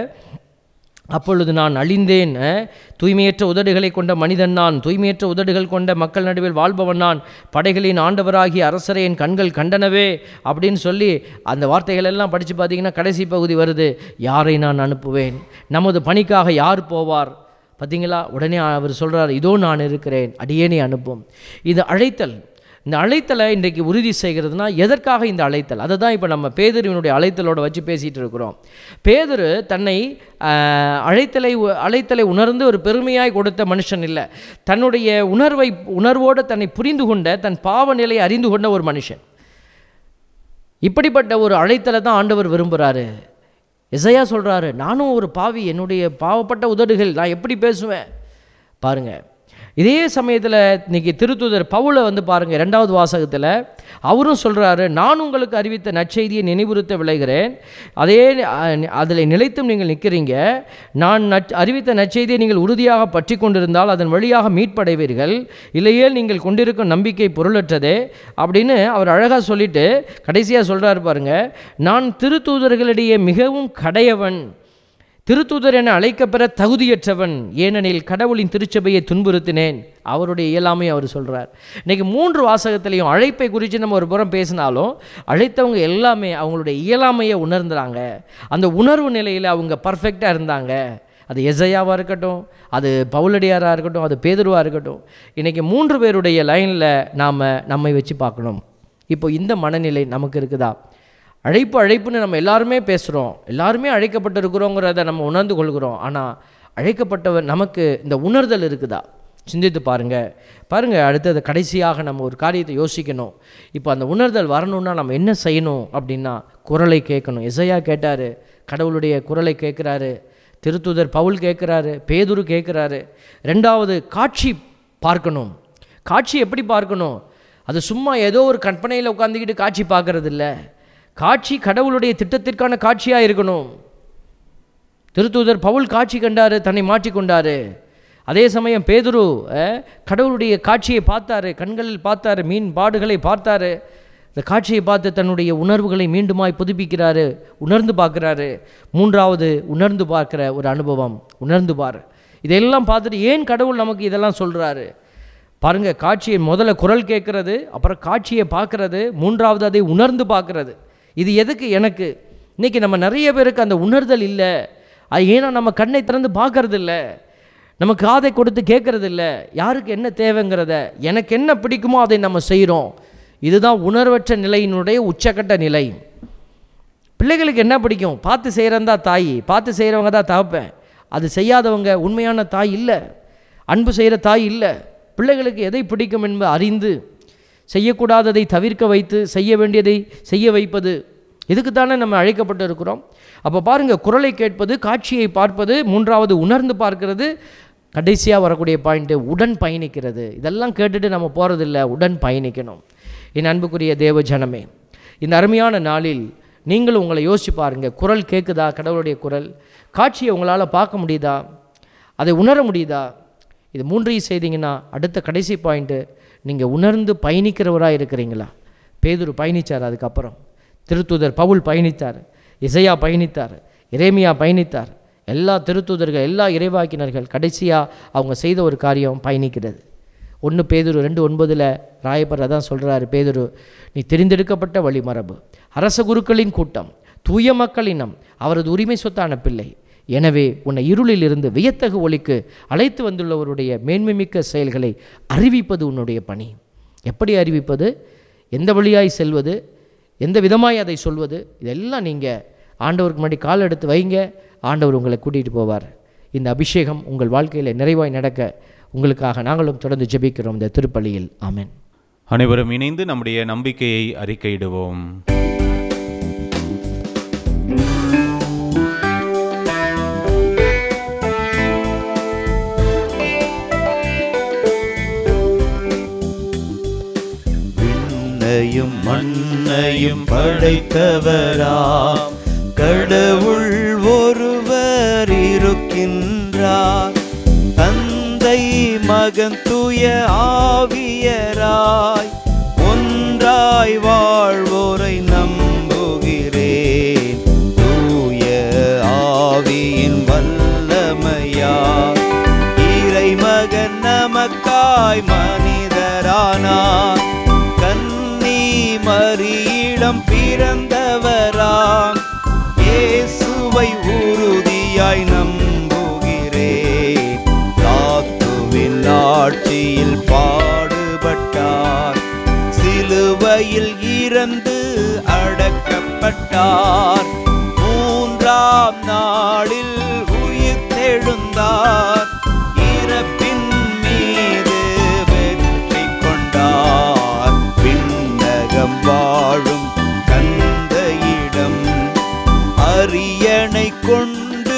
அப்பொழுது நான் அழிந்தேன் அஹ், தூய்மையற்ற உதடுகளை கொண்ட மனிதன் நான் தூய்மையற்ற உதடுகள் கொண்ட மக்கள் நடுவில் வாழ்பவன் நான் படைகளின் ஆண்டவராகிய அரசரை என் கண்கள் கண்டனவே அப்படின்னு சொல்லி அந்த வார்த்தைகள் எல்லாம் படித்து பார்த்தீங்கன்னா கடைசி பகுதி வருது யாரை நான் அனுப்புவேன் நமது பணிக்காக யார் போவார் பார்த்தீங்களா உடனே அவர் சொல்றார் இதோ நான் இருக்கிறேன் அடியேனே அனுப்பும் இது அழைத்தல் இந்த அழைத்தலை இன்றைக்கு உறுதி செய்கிறதுனா எதற்காக இந்த அழைத்தல் அதை தான் இப்போ நம்ம பேதருவினுடைய அழைத்தலோட வச்சு பேசிகிட்டு இருக்கிறோம் பேதுரு தன்னை ஆஹ், அழைத்தலை உ- அழைத்தலை உணர்ந்து ஒரு பெருமையாய் கொடுத்த மனுஷன் இல்லை தன்னுடைய உணர்வை உணர்வோடு தன்னை புரிந்து கொண்ட தன் பாவ நிலையை அறிந்து கொண்ட ஒரு மனுஷன் இப்படிப்பட்ட ஒரு அழைத்தலை தான் ஆண்டவர் விரும்புகிறாரு இசையா சொல்கிறாரு நானும் ஒரு பாவி என்னுடைய பாவப்பட்ட உதடுகள் நான் எப்படி பேசுவேன் பாருங்க இதே சமயத்தில் இன்னைக்கு திருத்துதர் பவுலை வந்து பாருங்கள் ரெண்டாவது வாசகத்தில் அவரும் சொல்கிறாரு நான் உங்களுக்கு அறிவித்த நற்செய்தியை நினைவுறுத்த விளைகிறேன் அதே அதில் நிலைத்தும் நீங்கள் நிற்கிறீங்க நான் நற் அறிவித்த நற்செய்தியை நீங்கள் உறுதியாக பற்றி கொண்டிருந்தால் அதன் வழியாக மீட்படைவீர்கள் இல்லையேல் நீங்கள் கொண்டிருக்கும் நம்பிக்கை பொருளற்றதே அப்படின்னு அவர் அழகாக சொல்லிட்டு கடைசியாக சொல்கிறாரு பாருங்க நான் திருத்தூதர்களிடையே மிகவும் கடையவன் திருத்தூதர் என அழைக்கப்பெற தகுதியற்றவன் ஏனெனில் கடவுளின் திருச்சபையை துன்புறுத்தினேன் அவருடைய இயலாமை அவர் சொல்கிறார் இன்னைக்கு மூன்று வாசகத்திலையும் அழைப்பை குறித்து நம்ம ஒரு புறம் பேசினாலும் அழைத்தவங்க எல்லாமே அவங்களுடைய இயலாமையை உணர்ந்துறாங்க அந்த உணர்வு நிலையில் அவங்க பர்ஃபெக்டாக இருந்தாங்க அது எசையாவாக இருக்கட்டும் அது பவுலடியாராக இருக்கட்டும் அது பேதுருவாக இருக்கட்டும் இன்றைக்கி மூன்று பேருடைய லைனில் நாம் நம்மை வச்சு பார்க்கணும் இப்போ இந்த மனநிலை நமக்கு இருக்குதா அழைப்பு அழைப்புன்னு நம்ம எல்லாருமே பேசுகிறோம் எல்லாருமே அழைக்கப்பட்டிருக்கிறோங்கிறத நம்ம உணர்ந்து கொள்கிறோம் ஆனால் அழைக்கப்பட்டவர் நமக்கு இந்த உணர்தல் இருக்குதா சிந்தித்து பாருங்க பாருங்க அடுத்தது கடைசியாக நம்ம ஒரு காரியத்தை யோசிக்கணும் இப்போ அந்த உணர்தல் வரணும்னா நம்ம என்ன செய்யணும் அப்படின்னா குரலை கேட்கணும் எசையா கேட்டார் கடவுளுடைய குரலை கேட்குறாரு திருத்துதர் பவுல் கேட்குறாரு பேதுரு கேட்குறாரு ரெண்டாவது காட்சி பார்க்கணும் காட்சி எப்படி பார்க்கணும் அது சும்மா ஏதோ ஒரு கற்பனையில் உட்காந்துக்கிட்டு காட்சி பார்க்கறது இல்ல காட்சி கடவுளுடைய திட்டத்திற்கான காட்சியாக இருக்கணும் திருத்தூதர் பவுல் காட்சி கண்டாரு தன்னை மாற்றிக்கொண்டாரு அதே சமயம் பேதுரு அஹ், கடவுளுடைய காட்சியை பார்த்தாரு கண்களில் பார்த்தாரு மீன் பாடுகளை பார்த்தாரு இந்த காட்சியை பார்த்து தன்னுடைய உணர்வுகளை மீண்டுமாய் புதுப்பிக்கிறாரு உணர்ந்து பார்க்குறாரு மூன்றாவது உணர்ந்து பார்க்குற ஒரு அனுபவம் உணர்ந்து பார் இதெல்லாம் பார்த்துட்டு ஏன் கடவுள் நமக்கு இதெல்லாம் சொல்கிறாரு பாருங்க காட்சியை முதல்ல குரல் கேட்கறது அப்புறம் காட்சியை பார்க்கறது மூன்றாவது அதை உணர்ந்து பார்க்கறது இது எதுக்கு எனக்கு இன்னைக்கு நம்ம நிறைய பேருக்கு அந்த உணர்தல் இல்லை அது ஏன்னா நம்ம கண்ணை திறந்து பார்க்கறது இல்லை நம்ம காதை கொடுத்து கேட்கறது இல்லை யாருக்கு என்ன தேவைங்கிறத எனக்கு என்ன பிடிக்குமோ அதை நம்ம செய்கிறோம் இதுதான் உணர்வற்ற நிலையினுடைய உச்சக்கட்ட நிலை பிள்ளைகளுக்கு என்ன பிடிக்கும் பார்த்து செய்கிறவன் தான் தாய் பார்த்து செய்கிறவங்க தான் தகப்பேன் அது செய்யாதவங்க உண்மையான தாய் இல்லை அன்பு செய்கிற தாய் இல்லை பிள்ளைகளுக்கு எதை பிடிக்கும் என்பது அறிந்து செய்யக்கூடாததை தவிர்க்க வைத்து செய்ய வேண்டியதை செய்ய வைப்பது இதுக்கு தானே நம்ம அழைக்கப்பட்டு இருக்கிறோம் அப்போ பாருங்கள் குரலை கேட்பது காட்சியை பார்ப்பது மூன்றாவது உணர்ந்து பார்க்கிறது கடைசியாக வரக்கூடிய பாயிண்ட்டு உடன் பயணிக்கிறது இதெல்லாம் கேட்டுட்டு நம்ம போகிறதில்ல உடன் பயணிக்கணும் என் அன்புக்குரிய தேவ ஜனமே இந்த அருமையான நாளில் நீங்களும் உங்களை யோசிச்சு பாருங்க குரல் கேட்குதா கடவுளுடைய குரல் காட்சியை உங்களால் பார்க்க முடியுதா அதை உணர முடியுதா இது மூன்றையும் செய்தீங்கன்னா அடுத்த கடைசி பாயிண்ட்டு நீங்கள் உணர்ந்து பயணிக்கிறவராக இருக்கிறீங்களா பேதுரு பயணித்தார் அதுக்கப்புறம் திருத்தூதர் பவுல் பயணித்தார் இசையா பயணித்தார் இறைமியா பயணித்தார் எல்லா திருத்தூதர்கள் எல்லா இறைவாக்கினர்கள் கடைசியாக அவங்க செய்த ஒரு காரியம் பயணிக்கிறது ஒன்று பேதுரு ரெண்டு ஒன்பதில் ராயப்பர் அதான் சொல்கிறாரு பேதுரு நீ தெரிந்தெடுக்கப்பட்ட வழிமரபு அரச குருக்களின் கூட்டம் தூய மக்களினம் அவரது உரிமை சொத்தான பிள்ளை எனவே உன்னை இருளில் இருந்து வியத்தகு ஒளிக்கு அழைத்து வந்துள்ளவருடைய மேன்மைமிக்க செயல்களை அறிவிப்பது உன்னுடைய பணி எப்படி அறிவிப்பது எந்த வழியாய் செல்வது எந்த விதமாய் அதை சொல்வது இதெல்லாம் நீங்கள் ஆண்டவருக்கு முன்னாடி கால் எடுத்து வைங்க ஆண்டவர் உங்களை கூட்டிகிட்டு போவார் இந்த அபிஷேகம் உங்கள் வாழ்க்கையில் நிறைவாய் நடக்க உங்களுக்காக நாங்களும் தொடர்ந்து ஜெபிக்கிறோம் இந்த திருப்பலியில் ஆமென் அனைவரும் இணைந்து நம்முடைய நம்பிக்கையை அறிக்கையிடுவோம் விண்ணையும் மண்ணையும் படைத்தவராம் கடவுள் ஒருவர் இருக்கின்றார் தந்தை மகன் தூய ஆவியராய் ஒன்றாய் வாழ்வோரை நம்புகிறேன் தூய ஆவியின் வல்லமையார் இறைமகன் நமக்காய் மனிதரானார் கன்னி மரியிடம் பிறந்தவராம் இயேசுவை உறுதியாய் நம்புகிறேன் தாத்துவின் ஆட்சியில் பாடுபட்டார் சிலுவையில் இறந்து அடக்கப்பட்டார் மூன்றாம் நாளில் உயிர் தெழுந்தார் இறப்பின் மீது வெற்றி கொண்டார் விண்ணகம் வாழும் கந்தையிடம் அரியணை கொண்டு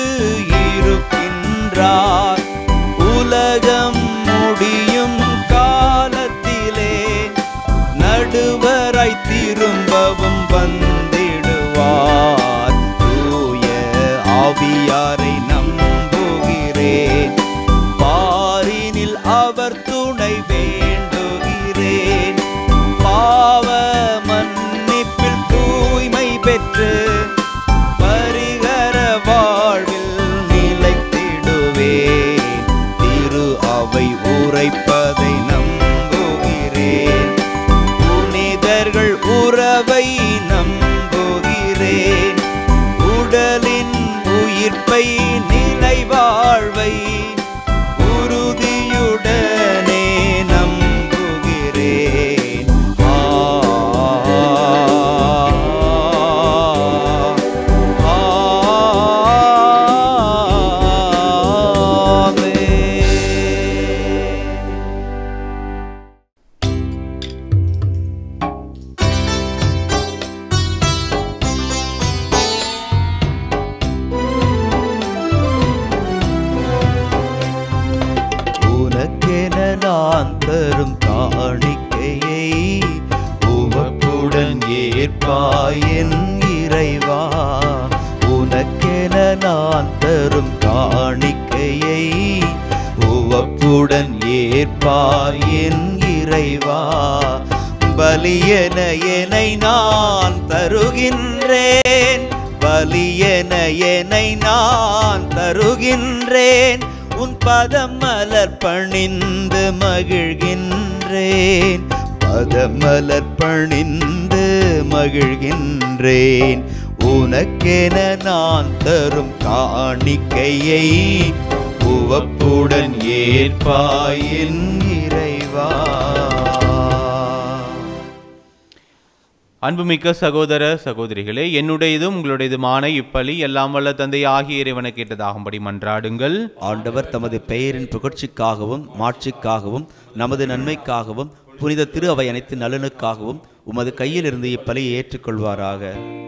இருக்கின்றார் உலகம் முடியும் காலத்திலே நடுவராய் திரும்பவும் வந்திடுவார் தூய ஆவியாரை நம்புகிறேன் பாரினில் அவர் துணை வேண்டுகிறேன் பாவ மன்னிப்பில் தூய்மை பெற்று பரிகர வாழ்வில் நிலைத்திடுவேன் திரு அவை உரைப்பதை நம்புகிறேன் புனிதர்கள் உறவை நம்புகிறேன் உடலின் உயிர்ப்பை நிலை வாழ்வை உறுதியுடனே நம்புகிறேன் ஆமென். உனக்கென நான் தரும் காணிக்கையை உவப்புடன் ஏற்பாய் என் இறைவா உனக்கென நான் தரும் காணிக்கையை உவப்புடன் ஏற்பாய் என் இறைவா பலியென என்னை நான் தருகின்றேன் பலியென என்னை நான் தருகின்றேன் உன் பதம் மலர் பணிந்து மகிழ்கின்றேன் பதமலர் பணிந்து மகிழ்கின்றேன் உனக்கென நான் தரும் காணிக்கையை உவப்புடன் ஏற்பாயின் இறைவா அன்புமிக்க சகோதர சகோதரிகளே என்னுடையதும் உங்களுடையதுமான இப்பலி எல்லாம் வல்ல தந்தை ஆகிய இறைவனை கேட்டதாகும்படி மன்றாடுங்கள் ஆண்டவர் தமது பெயரின் புகழ்ச்சிக்காகவும் மாட்சிக்காகவும் நமது நன்மைக்காகவும் புனித திரு அவை அனைத்து நலனுக்காகவும் உமது கையிலிருந்து இப்பலியை ஏற்றுக்கொள்வாராக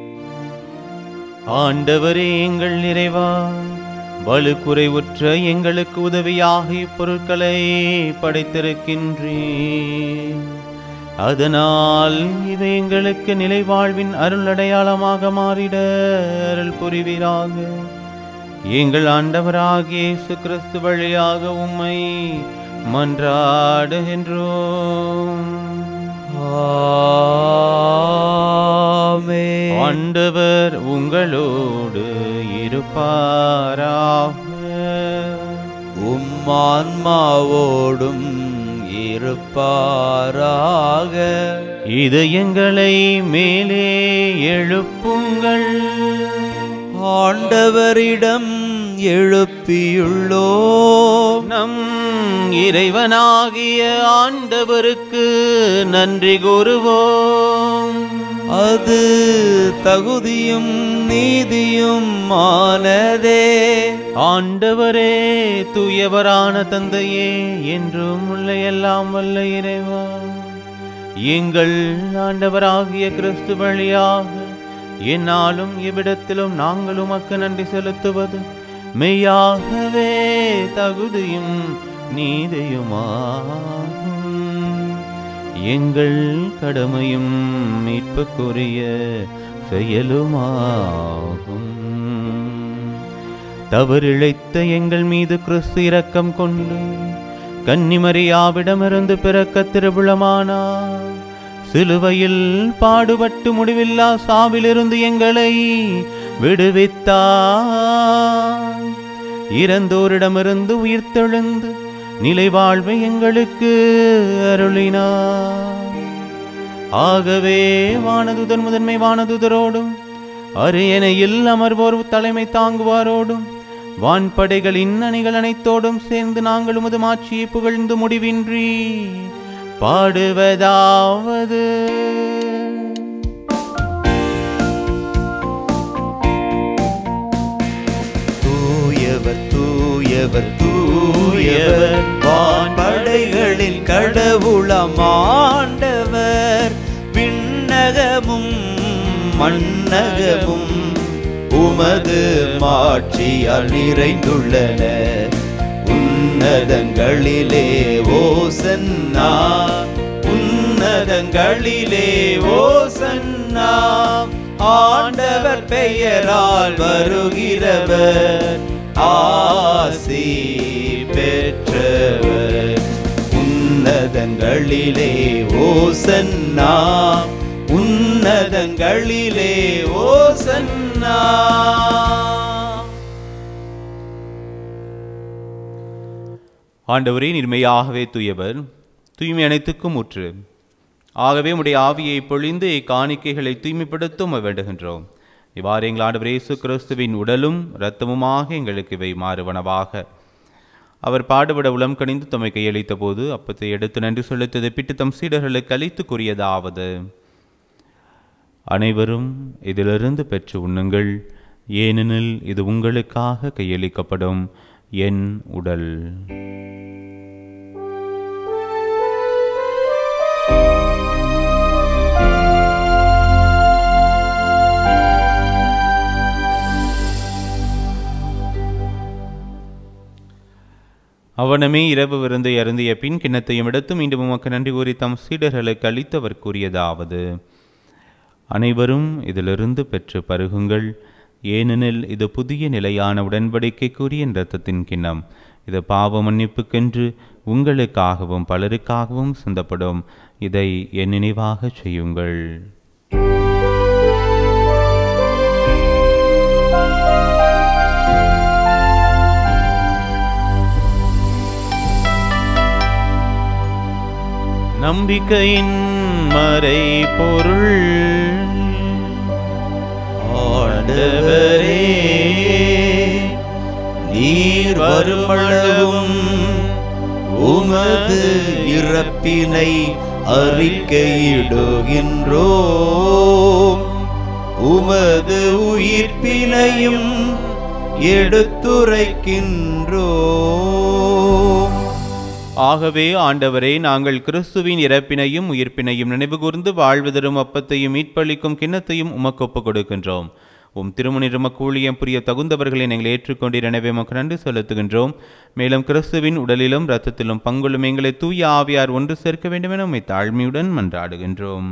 ஆண்டவரே எங்கள் நிறைவா வலு குறைவுற்ற எங்களுக்கு உதவியாக இப்பொருட்களை படைத்திருக்கின்றேன் அதனால் இவை எங்களுக்கு நிலை வாழ்வின் அருள் அடையாளமாக மாறிட அருள் புரிவீராக எங்கள் ஆண்டவராகிய இயேசு கிறிஸ்து வழியாக உம்மை மன்றாடுகின்றோம் ஆமென். ஆண்டவர் உங்களோடு இருப்பாராக உம் ஆன்மாவோடும் இருப்பாராக இதயங்களை மேலே எழுப்புங்கள் ஆண்டவரிடம் எழுப்பியுள்ளோம் நம் இறைவனாகிய ஆண்டவருக்கு நன்றி கூறுவோம் அது தகுதியும் நீதியும் ஆனதே ஆண்டவரே தூயவரான தந்தையே என்றும் உள்ள எல்லாம் வல்ல இறைவா எங்கள் ஆண்டவராகிய கிறிஸ்து வழியாக என்னாலும் இவ்விடத்திலும் நாங்கள் உமக்கு நன்றி செலுத்துவது மெய்யாகவே தகுதியும் நீதியுமாகும் எங்கள் கடமையும் மீட்புக்குரிய செயலுமாகும் தவறிழைத்த எங்கள் மீது கிறிஸ்து இரக்கம் கொண்டு கன்னிமரியாவிடமிருந்து பிறக்க திருவிழமானார் சிலுவையில் பாடுபட்டு முடிவில்லா சாவிலிருந்து எங்களை விடுவித்தார் இறந்தோரிடமிருந்து உயிர்த்தெழுந்து நிலை வாழ்வை எங்களுக்கு அருளினார் ஆகவே வானதுதர் முதன்மை வானதுதரோடும் அரியணையில் அமர்வோர் தலைமை தாங்குவாரோடும் வான்படைகளின் அணிகள் அனைத்தோடும் சேர்ந்து நாங்கள் உமது மாட்சியை புகழ்ந்து முடிவின்றி பாடுவதாவது தூயவர் தூயவர் தூயவர் வான்படைகளின் கடவுளம் ஆண்டவர் விண்ணகமும் மண்ணகமும் உமது மாட்சியால் நிறைந்துள்ளன உன்னதங்களிலே ஓசன்னா உன்னதங்களிலே ஓசன்னா ஆண்டவர் பெயரால் வருகிறவர் ஆசி பெற்றவர் உன்னதங்களிலே ஓசன்னா உன்னதங்களிலே ஓசன்னா ஆண்டவரே நிர்மையாகவே தூயவர் தூய்மை அனைத்துக்கும் ஊற்று ஆகவே உடைய ஆவியை பொழிந்து இக்காணிக்கைகளை தூய்மைப்படுத்தும் வேண்டுகின்றோம் இவ்வாறு எங்கள் ஆண்டவர் இயேசு கிறிஸ்துவின் உடலும் இரத்தமுமாக எங்களுக்கு இவை மாறுவனவாக அவர் பாடுபட உளம் கணிந்து தம்மை கையளித்த போது அப்பத்தை எடுத்து நன்றி செலுத்ததை பிட்டு தம் சீடர்களுக்கு அளித்து கூறியதாவது அனைவரும் இதிலிருந்து பெற்று உண்ணுங்கள் ஏனெனில் இது உங்களுக்காக கையளிக்கப்படும் என் உடல் அவனமே இரவு விருந்து அருந்திய பின் கிண்ணத்தையும் எடுத்து மீண்டும் உமக்கு நன்றி கூறி தம் சீடர்களுக்கு அளித்தவர் கூறியதாவது அனைவரும் இதிலிருந்து பெற்று பருகுங்கள் ஏனெனில் இது புதிய நிலையான உடன்படிக்கைக்குரிய இரத்தத்தின் கிண்ணம் இது பாவ மன்னிப்புக்கென்று உங்களுக்காகவும் பலருக்காகவும் சிந்தப்படும் இதை என் நினைவாகச் செய்யுங்கள் நம்பிக்கையின் மறை பொருள் ஆண்டவரே நீர் வருமளவும் உமது இறப்பினை அறிக்கையிடுகின்றோம் உமது உயிர்ப்பினையும் எடுத்துரைக்கின்றோம் ஆகவே ஆண்டவரே நாங்கள் கிறிஸ்துவின் இறப்பினையும் உயிர்ப்பினையும் நினைவுகூர்ந்து வாழ்வு தரும் அப்பத்தையும் மீட்பளிக்கும் கிண்ணத்தையும் உமக்கு ஒப்புக் கொடுக்கின்றோம் உம் திருமணிரும கூலியம் புரிய தகுந்தவர்களை நீங்கள் ஏற்றுக்கொண்டீர் எனவே உமக்கு நன்றி செலுத்துகின்றோம் மேலும் கிறிஸ்துவின் உடலிலும் இரத்தத்திலும் பங்குள்ளும் எங்களை தூய ஆவியார் ஒன்று சேர்க்க வேண்டும் என உம்மை தாழ்மையுடன் மன்றாடுகின்றோம்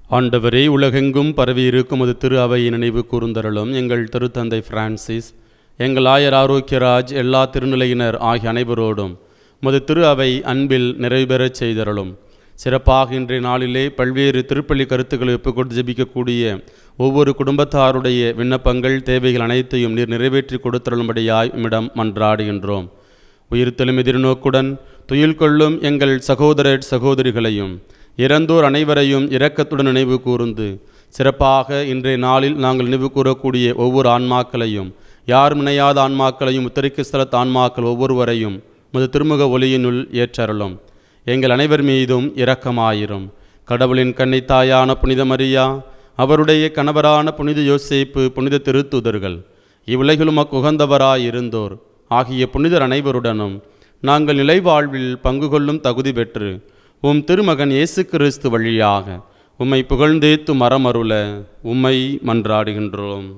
ஆண்டவரே உலகெங்கும் பரவியிருக்கும் அது திரு அவையை நினைவு கூர்ந்தருளும் எங்கள் திருத்தந்தை பிரான்சிஸ் எங்கள் ஆயர் ஆரோக்கியராஜ் எல்லா திருநிலையினர் ஆகிய அனைவரோடும் உமது திரு அவை அன்பில் நிறைவேறச் செய்தருளும் சிறப்பாக இன்றைய நாளிலே பல்வேறு திருப்பள்ளி கருத்துக்களை ஒப்புக்கொண்டு ஜெபிக்கக்கூடிய ஒவ்வொரு குடும்பத்தாருடைய விண்ணப்பங்கள் தேவைகள் அனைத்தையும் நீர் நிறைவேற்றி கொடுத்தருளும்படியாய் உம்மிடம் மன்றாடுகின்றோம் உயிர்த்தெழும் எதிர்நோக்குடன் துயில் கொள்ளும் எங்கள் சகோதரர் சகோதரிகளையும் இறந்தோர் அனைவரையும் இரக்கத்துடன் நினைவு கூர்ந்து சிறப்பாக இன்றைய நாளில் நாங்கள் நினைவு கூறக்கூடிய ஒவ்வொரு ஆன்மாக்களையும் யார் நினையாத ஆன்மாக்களையும் உத்தரிக்க ஸ்தலத்து ஆன்மாக்கள் ஒவ்வொருவரையும் முது திருமுக ஒளியினுள் ஏற்றருளும் எங்கள் அனைவர் மீதும் இரக்கமாயிரும் கடவுளின் கன்னித்தாயான புனித மரியா அவருடைய கணவரான புனித யோசேப்பு புனித திருத்துதர்கள் இவ்வுலகிலும் அக்குகந்தவராய் இருந்தோர் ஆகிய புனிதர் அனைவருடனும் நாங்கள் நிலைவாழ்வில் பங்கு கொள்ளும் தகுதி பெற்று உம் திருமகன் இயேசு கிறிஸ்து வழியாக உம்மை புகழ்ந்தேத்து மரமருள உம்மை மன்றாடுகின்றோம்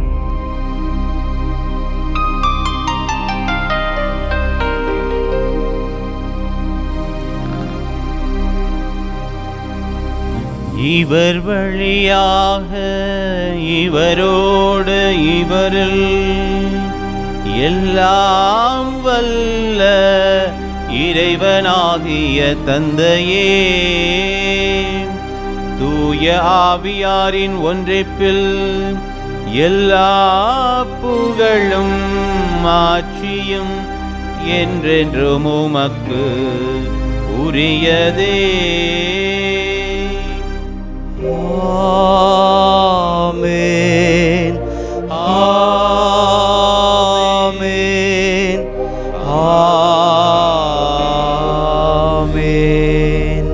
இவர் வழியாக இவரோடு இவரில் எல்லாம் வல்ல இறைவனாகிய தந்தையே தூய ஆவியாரின் ஒன்றைப்பில் எல்லா புகழும் மாட்சியும் என்றென்றும் உமக்கு உரியதே ஆமென் ஆமென் ஆமென்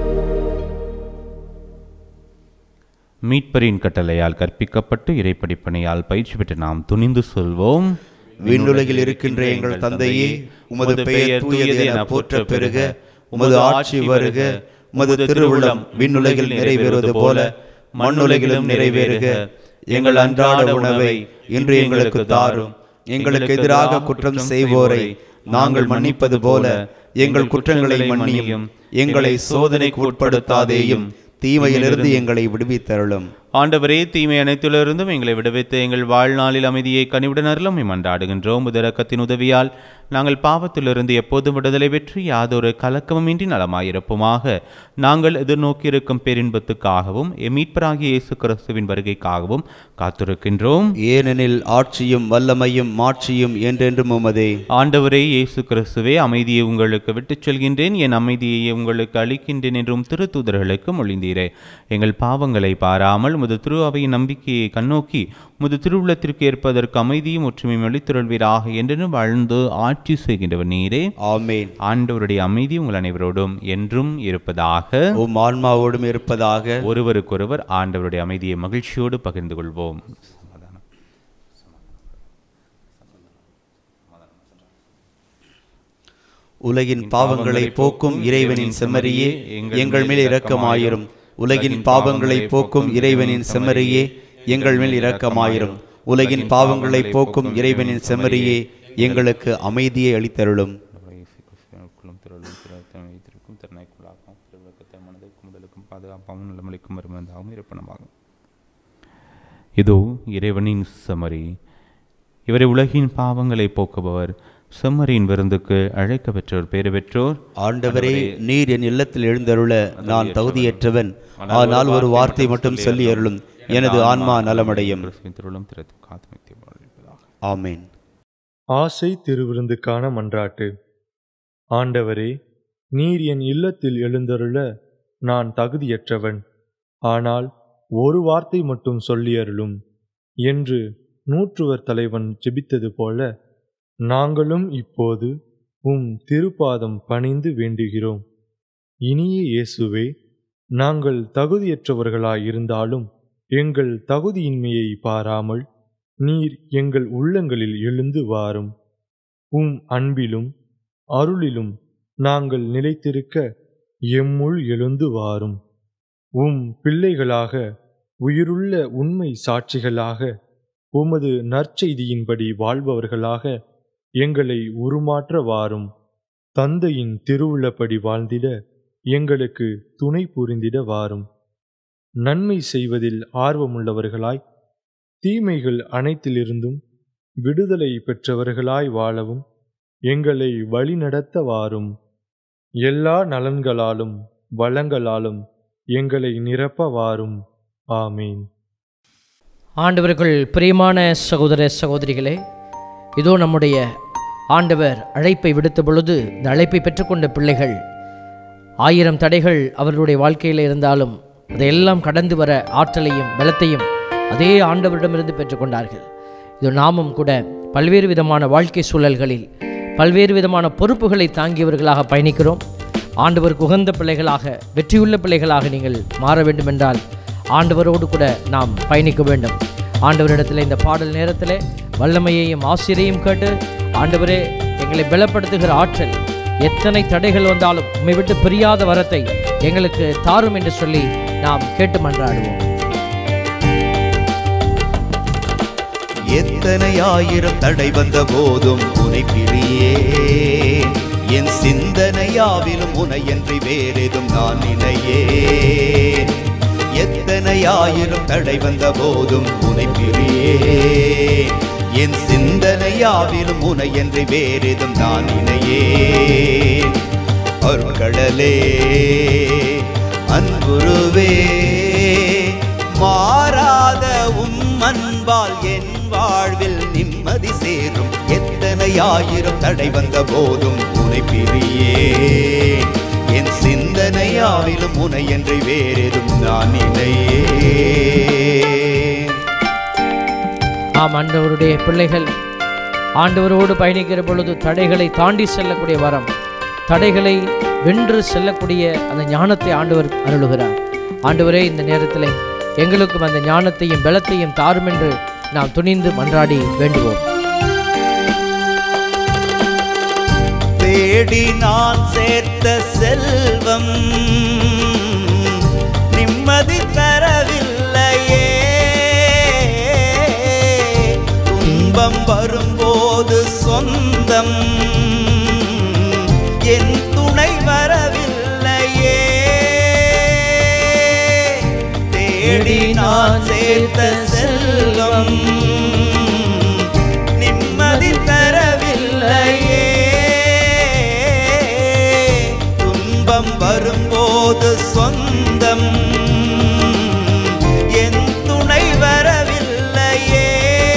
மீட்பரின் கட்டளையால் கற்பிக்கப்பட்டு இறைப்படிப்பனையால் பயிற்சி பெற்று நாம் துணிந்து சொல்வோம் விண்ணுலகில் இருக்கின்ற எங்கள் தந்தையே உமது பெயர் தூயது என போற்ற பெருக உமது ஆட்சி வருக உமது திருவுளம் விண்ணுலகில் நிறைவேறுவது போல மண்ணுலகிலும் நிறைவேறுக எங்கள் அன்றாட உணவை இன்று எங்களுக்கு தாரும் எங்களுக்கு எதிராக குற்றம் செய்வோரை நாங்கள் மன்னிப்பது போல எங்கள் குற்றங்களை மன்னியும் எங்களை சோதனைக்கு உட்படுத்தாதேயும் தீமையிலிருந்து எங்களை விடுவித்தருளும் ஆண்டவரே தீமை அனைத்திலிருந்தும் எங்களை விடுவித்து எங்கள் வாழ்நாளில் அமைதியை கனிவுடன் அருளும் மன்றாடுகின்றோம் முதரக்கத்தின் உதவியால் நாங்கள் பாவத்திலிருந்து எப்போதும் விடுதலை பெற்று யாதொரு கலக்கமுமின்றி நலமாயிருப்போமாக நாங்கள் எதிர்நோக்கியிருக்கும் பேரின்பத்துக்காகவும் எம் மீட்பராகிய இயேசு கிறிஸ்துவின் வருகைக்காகவும் காத்திருக்கின்றோம் ஏனெனில் ஆட்சியும் வல்லமையும் மாட்சியும் என்றென்றும் உமதே ஆண்டவரே இயேசு கிறிஸ்துவே அமைதியை உங்களுக்கு விட்டுச் செல்கின்றேன் என் அமைதியை உங்களுக்கு அளிக்கின்றேன் என்றும் திருத்தூதர்களுக்கு மொழிந்தீரே எங்கள் பாவங்களை பாராமல் முது திரு அவையின் நம்பிக்கையை கண்ணோக்கி முது திருவுள்ளத்திற்கு ஏற்பதற்கு அமைதியும் ஒற்றுமையும் அளித்துறல்வீராக என்றென்றும் வாழ்ந்து ஆட்சி செய்கின்றவர் நீரே ஆமேன் ஆண்டவருடைய அமைதி உங்கள் அனைவரோடும் என்றும் இருப்பதாக உம் ஆன்மாவோடும் இருப்பதாக ஒருவருக்கொருவர் ஆண்டவருடைய அமைதியை மகிழ்ச்சியோடு பகிர்ந்து கொள்வோம் உலகின் பாவங்களை போக்கும் இறைவனின் செம்மறியே எங்கள் மேல் இரக்கமாயிரும் உலகின் பாவங்களை போக்கும் இறைவனின் செம்மறியே எங்கள் மேல் இரக்கமாயிரும் உலகின் பாவங்களை போக்கும் இறைவனின் செம்மறியே எங்களுக்கு அமைதியை அளித்தருளும் பாதுகாப்பாகவும் நலமளிக்கும் மருமந்தாகவும் இருப்பனமாகும் இதோ இறைவனின் செம்மறி இவரை உலகின் பாவங்களை போக்குபவர் செம்மறியின் விருந்துக்கு அழைக்க பெற்றோர் பேறு பெற்றோர் ஆண்டவரே நீர் என் இல்லத்தில் எழுந்தருள நான் தகுதியற்றவன் ஆனால் ஒரு வார்த்தை மட்டும் சொல்லி அருளும் எனது ஆன்மா நலமடையும் கிறிஸ்துவின் திருவுளம் திறத்து காத்துமித்து வாழ்வதாக ஆமேன் ஆசை திருவிருந்துக்கான மன்றாட்டு ஆண்டவரே நீர் என் இல்லத்தில் எழுந்தருள நான் தகுதியற்றவன் ஆனால் ஒரு வார்த்தை மட்டும் சொல்லி அருளும் என்று நூற்றுவர் தலைவன் ஜெபித்தது போல நாங்களும் இப்போது உம் திருப்பாதம் பணிந்து வேண்டுகிறோம் இனிய இயேசுவே நாங்கள் தகுதியற்றவர்களாயிருந்தாலும் எங்கள் தகுதியின்மையை பாராமல் நீர் எங்கள் உள்ளங்களில் எழுந்து வாரும் உம் அன்பிலும் அருளிலும் நாங்கள் நிலைத்திருக்க எம்முள் எழுந்து வாரும் உம் பிள்ளைகளாக உயிருள்ள உண்மை சாட்சிகளாக உமது நற்செய்தியின்படி வாழ்பவர்களாக எங்களை உருமாற்ற வாரும் தந்தையின் திருவுள்ளப்படி வாழ்ந்திட எங்களுக்கு துணை புரிந்திட வாரும் நன்மை செய்வதில் ஆர்வமுள்ளவர்களாய் தீமைகள் அனைத்திலிருந்தும் விடுதலை பெற்றவர்களாய் வாழவும் எங்களை வழிநடத்த வாரும் எல்லா நலன்களாலும் வளங்களாலும் எங்களை நிரப்ப வாரும் ஆமீன் ஆண்டவர்கள் பிரியமான சகோதர சகோதரிகளே இதோ நம்முடைய ஆண்டவர் அழைப்பை விடுத்த பொழுது இந்த அழைப்பை பெற்றுக்கொண்ட பிள்ளைகள் ஆயிரம் தடைகள் அவர்களுடைய வாழ்க்கையில் இருந்தாலும் அதையெல்லாம் கடந்து வர ஆற்றலையும் பலத்தையும் அதே ஆண்டவரிடமிருந்து பெற்றுக்கொண்டார்கள் இது நாமும் கூட பல்வேறு விதமான வாழ்க்கை சூழல்களில் பல்வேறு விதமான பொறுப்புகளை தாங்கியவர்களாக பயணிக்கிறோம் ஆண்டவருக்கு உகந்த பிள்ளைகளாக வெற்றியுள்ள பிள்ளைகளாக நீங்கள் மாற வேண்டுமென்றால் ஆண்டவரோடு கூட நாம் பயணிக்க வேண்டும் ஆண்டவரிடத்தில் இந்த பாடல் நேரத்தில் வல்லமையையும் ஆசிரியையும் கேட்டு ஆண்டவரே எங்களை பலப்படுத்துகிற ஆற்றல் எத்தனை தடைகள் வந்தாலும் உம்மை விட்டு பிரியாத வரத்தை எங்களுக்கு தாரும் என்று சொல்லி நாம் கேட்டு மன்றாடுவோம் எத்தனை ஆயிரம் தடை வந்த போதும் உனை பிரியேன் என் சிந்தனையாவிலும் உனையன்றி வேறெதும் நான் நினையேன் எத்தனை ஆயிரம் தடை வந்த போதும் உனை பிரியேன் என் சிந்தனையாவிலும் உனையன்றி வேறெதும் நான் நினையேன் அருட்கடலே அன்புருவே மாறாத உம் அன்பால் என் வாழ்வில் நிம்மதி சேரும் எத்தனை ஆயிரம் தடை வந்த போதும் உனை பிரியேன் என் சிந்தனையாவிலும் உனை என்று வேறெதும் நான் நினையேன் ஆம் ஆண்டவருடைய பிள்ளைகள் ஆண்டவரோடு பயணிக்கிற பொழுது தடைகளை தாண்டி செல்லக்கூடிய வரம் தடைகளை வென்று செல்லக்கூடிய அந்த ஞானத்தை ஆண்டவர் அருளுகிறார் ஆண்டவரே இந்த நேரத்தில் எங்களுக்கும் அந்த ஞானத்தையும் பலத்தையும் தாரும் என்று நாம் துணிந்து மன்றாடி வேண்டுவோம் தேடி நான் சேர்த்த செல்வம் நிம்மதி தரவில்லையே துன்பம் வரும்போது சொந்தம் என் துணை வரவில்லையே தேடி நான் சேர்த்த செல்வம் நிம்மதி தரவில்லையே துன்பம் வரும்போது சொந்தம் என் துணை வரவில்லையே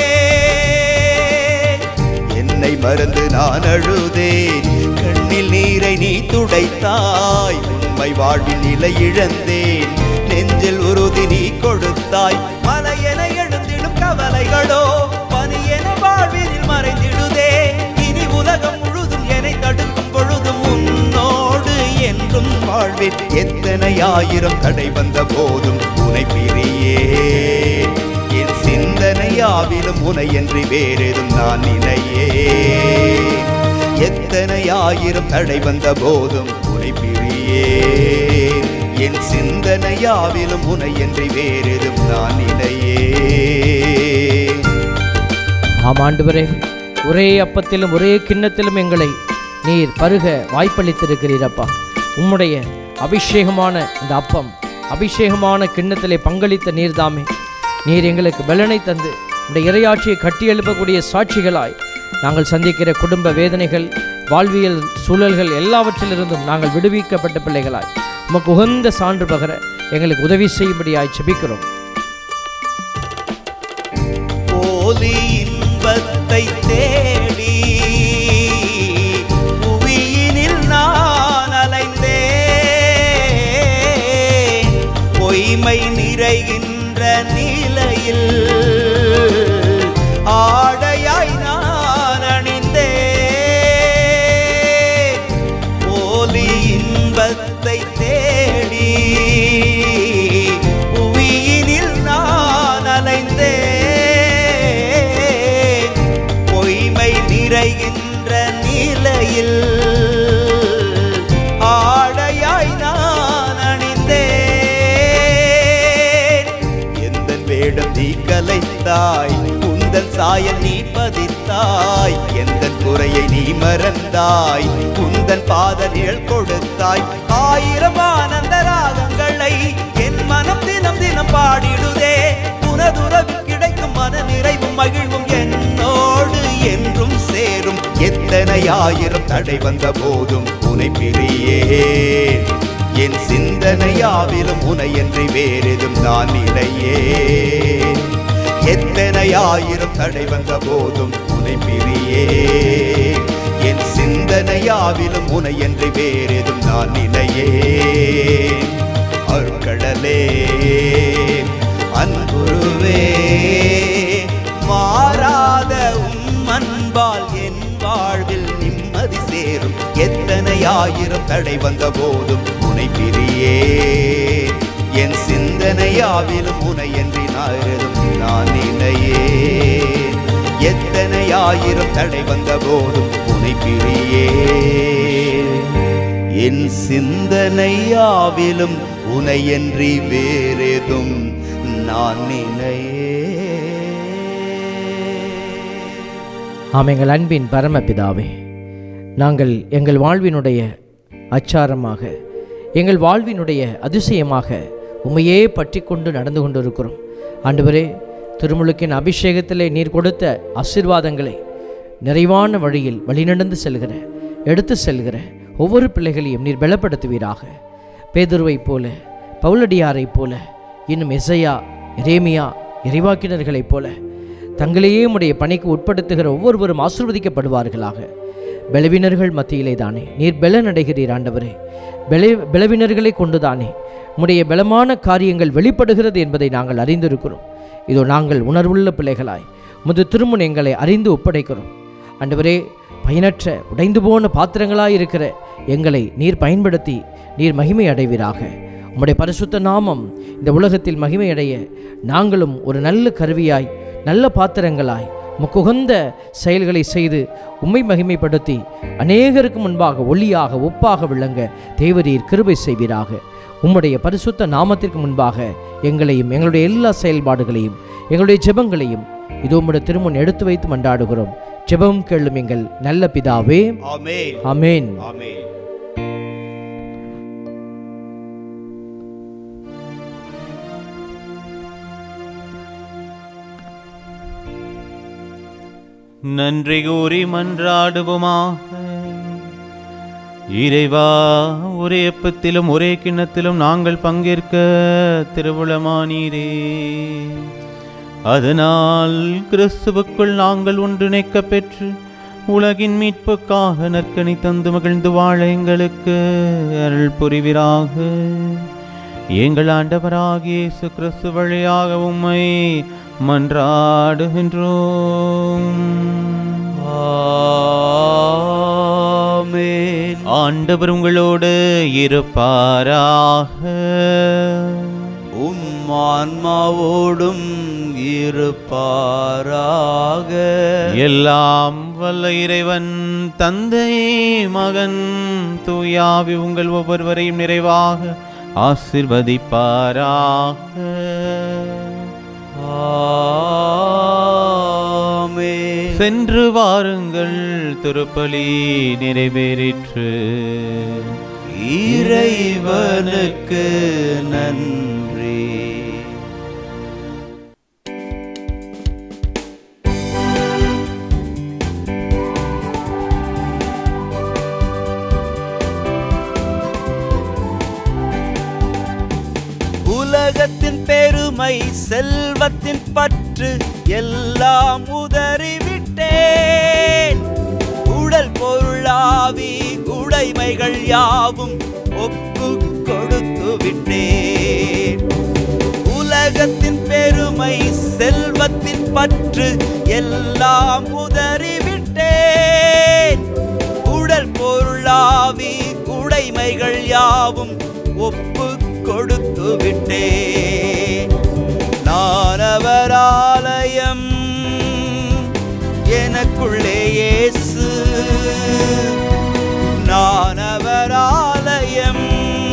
என்னை மறந்து நான் அழுதேன் கண்ணில் நீரை நீ துடைத்தாய் உண்மை வாழ்வில் நிலை இழந்தேன் நெஞ்சில் உறுதி நீ கொடுத்தாய் மலையென எழுந்திடும் கவலைகளோ பனியென வாழ்வினில் மறைந்திடுதே இனி உலகம் முழுதும் என்னை தடுக்கும் பொழுதும் உன்னோடு என்றும் வாழ்வேன் எத்தனை ஆயிரம் தடை வந்த போதும் உனை பிரியே என் சிந்தனையாவிலும் உனை என்று வேறெதும் நான் நினையே எத்தனை ஆயிரம் தடை வந்த போதும் உனை பிரியே என் சிந்தனையாவிலும் உனை என்று வேறெதும் நான் நினையே ஆம் ஆண்டவரே ஒரே அப்பத்திலும் ஒரே கிண்ணத்திலும் எங்களை நீர் பருக வாய்ப்பளித்திருக்கிறீரப்பா உம்முடைய அபிஷேகமான இந்த அப்பம் அபிஷேகமான கிண்ணத்திலே பங்களித்த நீர்தாமே நீர் எங்களுக்கு பலனை தந்து உடைய இறையாட்சியை கட்டியெழுப்பக்கூடிய சாட்சிகளாய் நாங்கள் சந்திக்கிற குடும்ப வேதனைகள் வாழ்வியல் சூழல்கள் எல்லாவற்றிலிருந்தும் நாங்கள் விடுவிக்கப்பட்ட பிள்ளைகளாய் உமக்கு உகந்த சான்று பகர எங்களுக்கு உதவி செய்யும்படியாய் செபிக்கிறோம் போலி இன்பத்தை தேடி புவியினில் நான் அலைந்தேன் பொய்மை நிறைகின்ற நிலையில் ஆடையாய் நான் அணிந்தேன் போலி இன்பத்தை தேடி புவியினில் நான் அலைந்தேன் பொய்மை நிறைகின்ற நிலையில் ஆடையாய் நான் அணிந்தேன் எந்த வேடம் நீ கலைத்தாய் உந்தன் சாயல் நீ பதித்தாய் எந்த குறையை நீ மறந்தாய் உந்தன் பாத நிழல் கொடுத்தாய் ஆயிரம் ஆனந்த ராகங்களை என் மனம் தினம் தினம் பாடிடுதே உனதுறவு கிடைக்கும் மன நிறைவும் மகிழ்வும் என்னோடு என்றும் சேரும் எத்தனை ஆயிரம் தடை வந்த போதும் உனை பிரியேன் என் சிந்தனையாவிலும் உனையன்றி வேறெதும் நான் நினையேன் எத்தனை ஆயிரம் தடை வந்த போதும் உனை பிரியேன் என் சிந்தனையாவிலும் உனையன்றி வேறெதும் நான் நினையேன் அருட்கடலே அன்புருவே மாறாத உம் அன்பால் என் வாழ்வில் நிம்மதி சேரும் எத்தனை ஆயிரம் தடை வந்த போதும் உனை பிரியே என் சிந்தனையாவிலும் உனையன்றி நாயிரம் நான் நினையேன் எத்தனை ஆயிரம் தடை வந்த போதும் உனை பிரியே என் சிந்தனையாவிலும் உனையன்றி வேறெதும் நான் நினையே ஆம் எங்கள் அன்பின் பரமபிதாவே நாங்கள் எங்கள் வாழ்வினுடைய அச்சாரமாக எங்கள் வாழ்வினுடைய அதிசயமாக உமையே பற்றி கொண்டு நடந்து கொண்டிருக்கிறோம் ஆண்டவரே திருமுழுக்கின் அபிஷேகத்திலே நீர் கொடுத்த ஆசீர்வாதங்களை நிறைவான வழியில் வழிநடந்து செல்கிற எடுத்து செல்கிற ஒவ்வொரு பிள்ளைகளையும் நீர் பலப்படுத்துவீராக பேதுருவைப் போல பவுலடியாரைப் போல இன்னும் எசையா எரேமியா இறைவாக்கினர்களைப் போல தங்களையே உடைய பணிக்கு உட்படுத்துகிற ஒவ்வொருவரும் ஆசிர்வதிக்கப்படுவார்களாக பலவினர்கள் மத்தியிலே தானே நீர் பலன் அடைகிறீர் ஆண்டவரே பல பலவினர்களை கொண்டுதானே உம்முடைய பலமான காரியங்கள் வெளிப்படுகிறது என்பதை நாங்கள் அறிந்திருக்கிறோம் இதோ நாங்கள் உணர்வுள்ள பிள்ளைகளாய் முது திருமுன் எங்களை அறிந்து ஒப்படைக்கிறோம் ஆண்டவரே பயனற்ற உடைந்து போன பாத்திரங்களாய் இருக்கிற எங்களை நீர் பயன்படுத்தி நீர் மகிமை அடைவீராக உம்முடைய பரிசுத்த நாமம் இந்த உலகத்தில் மகிமை அடைய நாங்களும் ஒரு நல்ல கருவியாய் நல்ல பாத்திரங்களாய் முக்குகந்த செயல்களை செய்து உம்மை மகிமைப்படுத்தி அநேகருக்கு முன்பாக ஒளியாக ஒப்பாக விளங்க தேவரீர் கிருபை செய்வீராக உம்முடைய பரிசுத்த நாமத்திற்கு முன்பாக எங்களையும் எங்களுடைய எல்லா செயல்பாடுகளையும் எங்களுடைய ஜெபங்களையும் இதோ உம்முடைய திருமுன் எடுத்து வைத்து மன்றாடுகிறோம் ஜெபம் கேளும் எங்கள் நல்ல பிதாவே ஆமென் அமேன் ஆமென் நன்றி கூறி மன்றாடுவோமாக இறைவா ஒரே எப்பத்திலும் ஒரே கிண்ணத்திலும் நாங்கள் பங்கேற்க திருவுளமானீரே அதனால் கிறிஸ்துவுக்குள் நாங்கள் ஒன்றிணைக்கப் பெற்று உலகின் மீட்புக்காக நற்கனி தந்து மகிழ்ந்து வாழ எங்களுக்கு அருள் புரிவீராக எங்கள் ஆண்டவராகிய இயேசு கிறிஸ்து வழியாக உம்மை மன்றாடுகின்றோம் ஆமென் ஆண்டவர் உங்களோடு இருப்பாராக உம் ஆன்மாவோடும் இருப்பாராக எல்லாம் வல்ல இறைவன் தந்தை மகன் தூயாவி உங்கள் ஒவ்வொருவரையும் நிறைவாக ஆசிர்வதிப்பாராக ஆமென் சென்று வாருங்கள் திருப்பலி நிறைவேறிற்று இறைவனுக்கு நன்றி உலகத்தின் பெருமை செல்வத்தின் பற்று எல்லாம் உதறிவிட்டேன் உடல் பொருளாவி உடைமைகள் யாவும் ஒப்பு கொடுத்து விட்டேன் உலகத்தின் பெருமை செல்வத்தின் பற்று எல்லாம் உதறிவிட்டேன் உடல் பொருளாவி உடைமைகள் யாவும் ஒப்பு கொடுத்து விட்டேன் நான் அவர் ஆலயம் எனக்குள்ளே இயேசு நான் அவர் ஆலயம்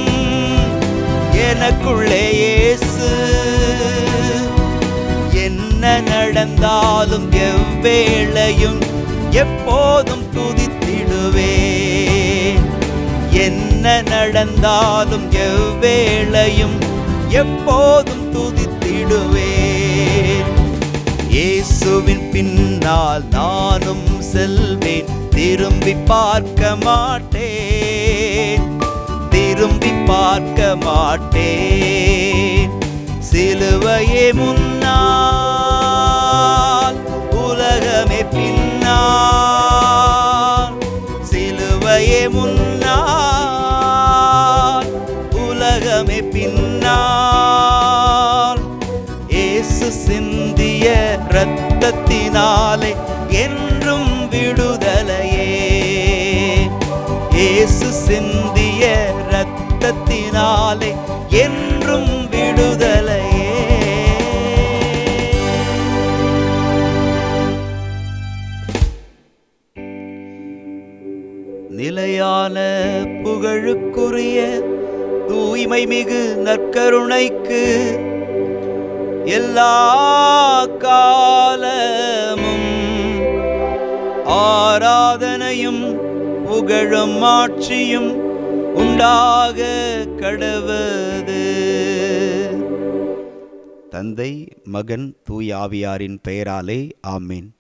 எனக்குள்ளே இயேசு என்ன நடந்தாலும் எவ்வேளையும் எப்போதும் துதித்திடுவேன் என்ன நடந்தாலும் எவ்வேளையும் எப்போதும் துதித்திடுவேன் இயேசுவின் பின்னால் நானும் செல்வேன் திரும்பி பார்க்க மாட்டேன் திரும்பி பார்க்க மாட்டேன் சிலுவையே முன்னால் உலகமே பின்னால் சிலுவையே முன்னால் உலகமே பின்னால் இயேசு சிந்திய இரத்தத்தினாலே என்றும் விடுதலையே இயேசு சிந்திய இரத்தத்தினாலே என்றும் விடுதலையே நிலையான புகழுக்குரிய தூய்மை மிகு நற்கருணைக்கு எல்லா காலமும் ஆராதனையும் புகழும் ஆட்சியும் உண்டாக கடவது தந்தை மகன் தூய் ஆவியாரின் பெயராலே ஆமீன்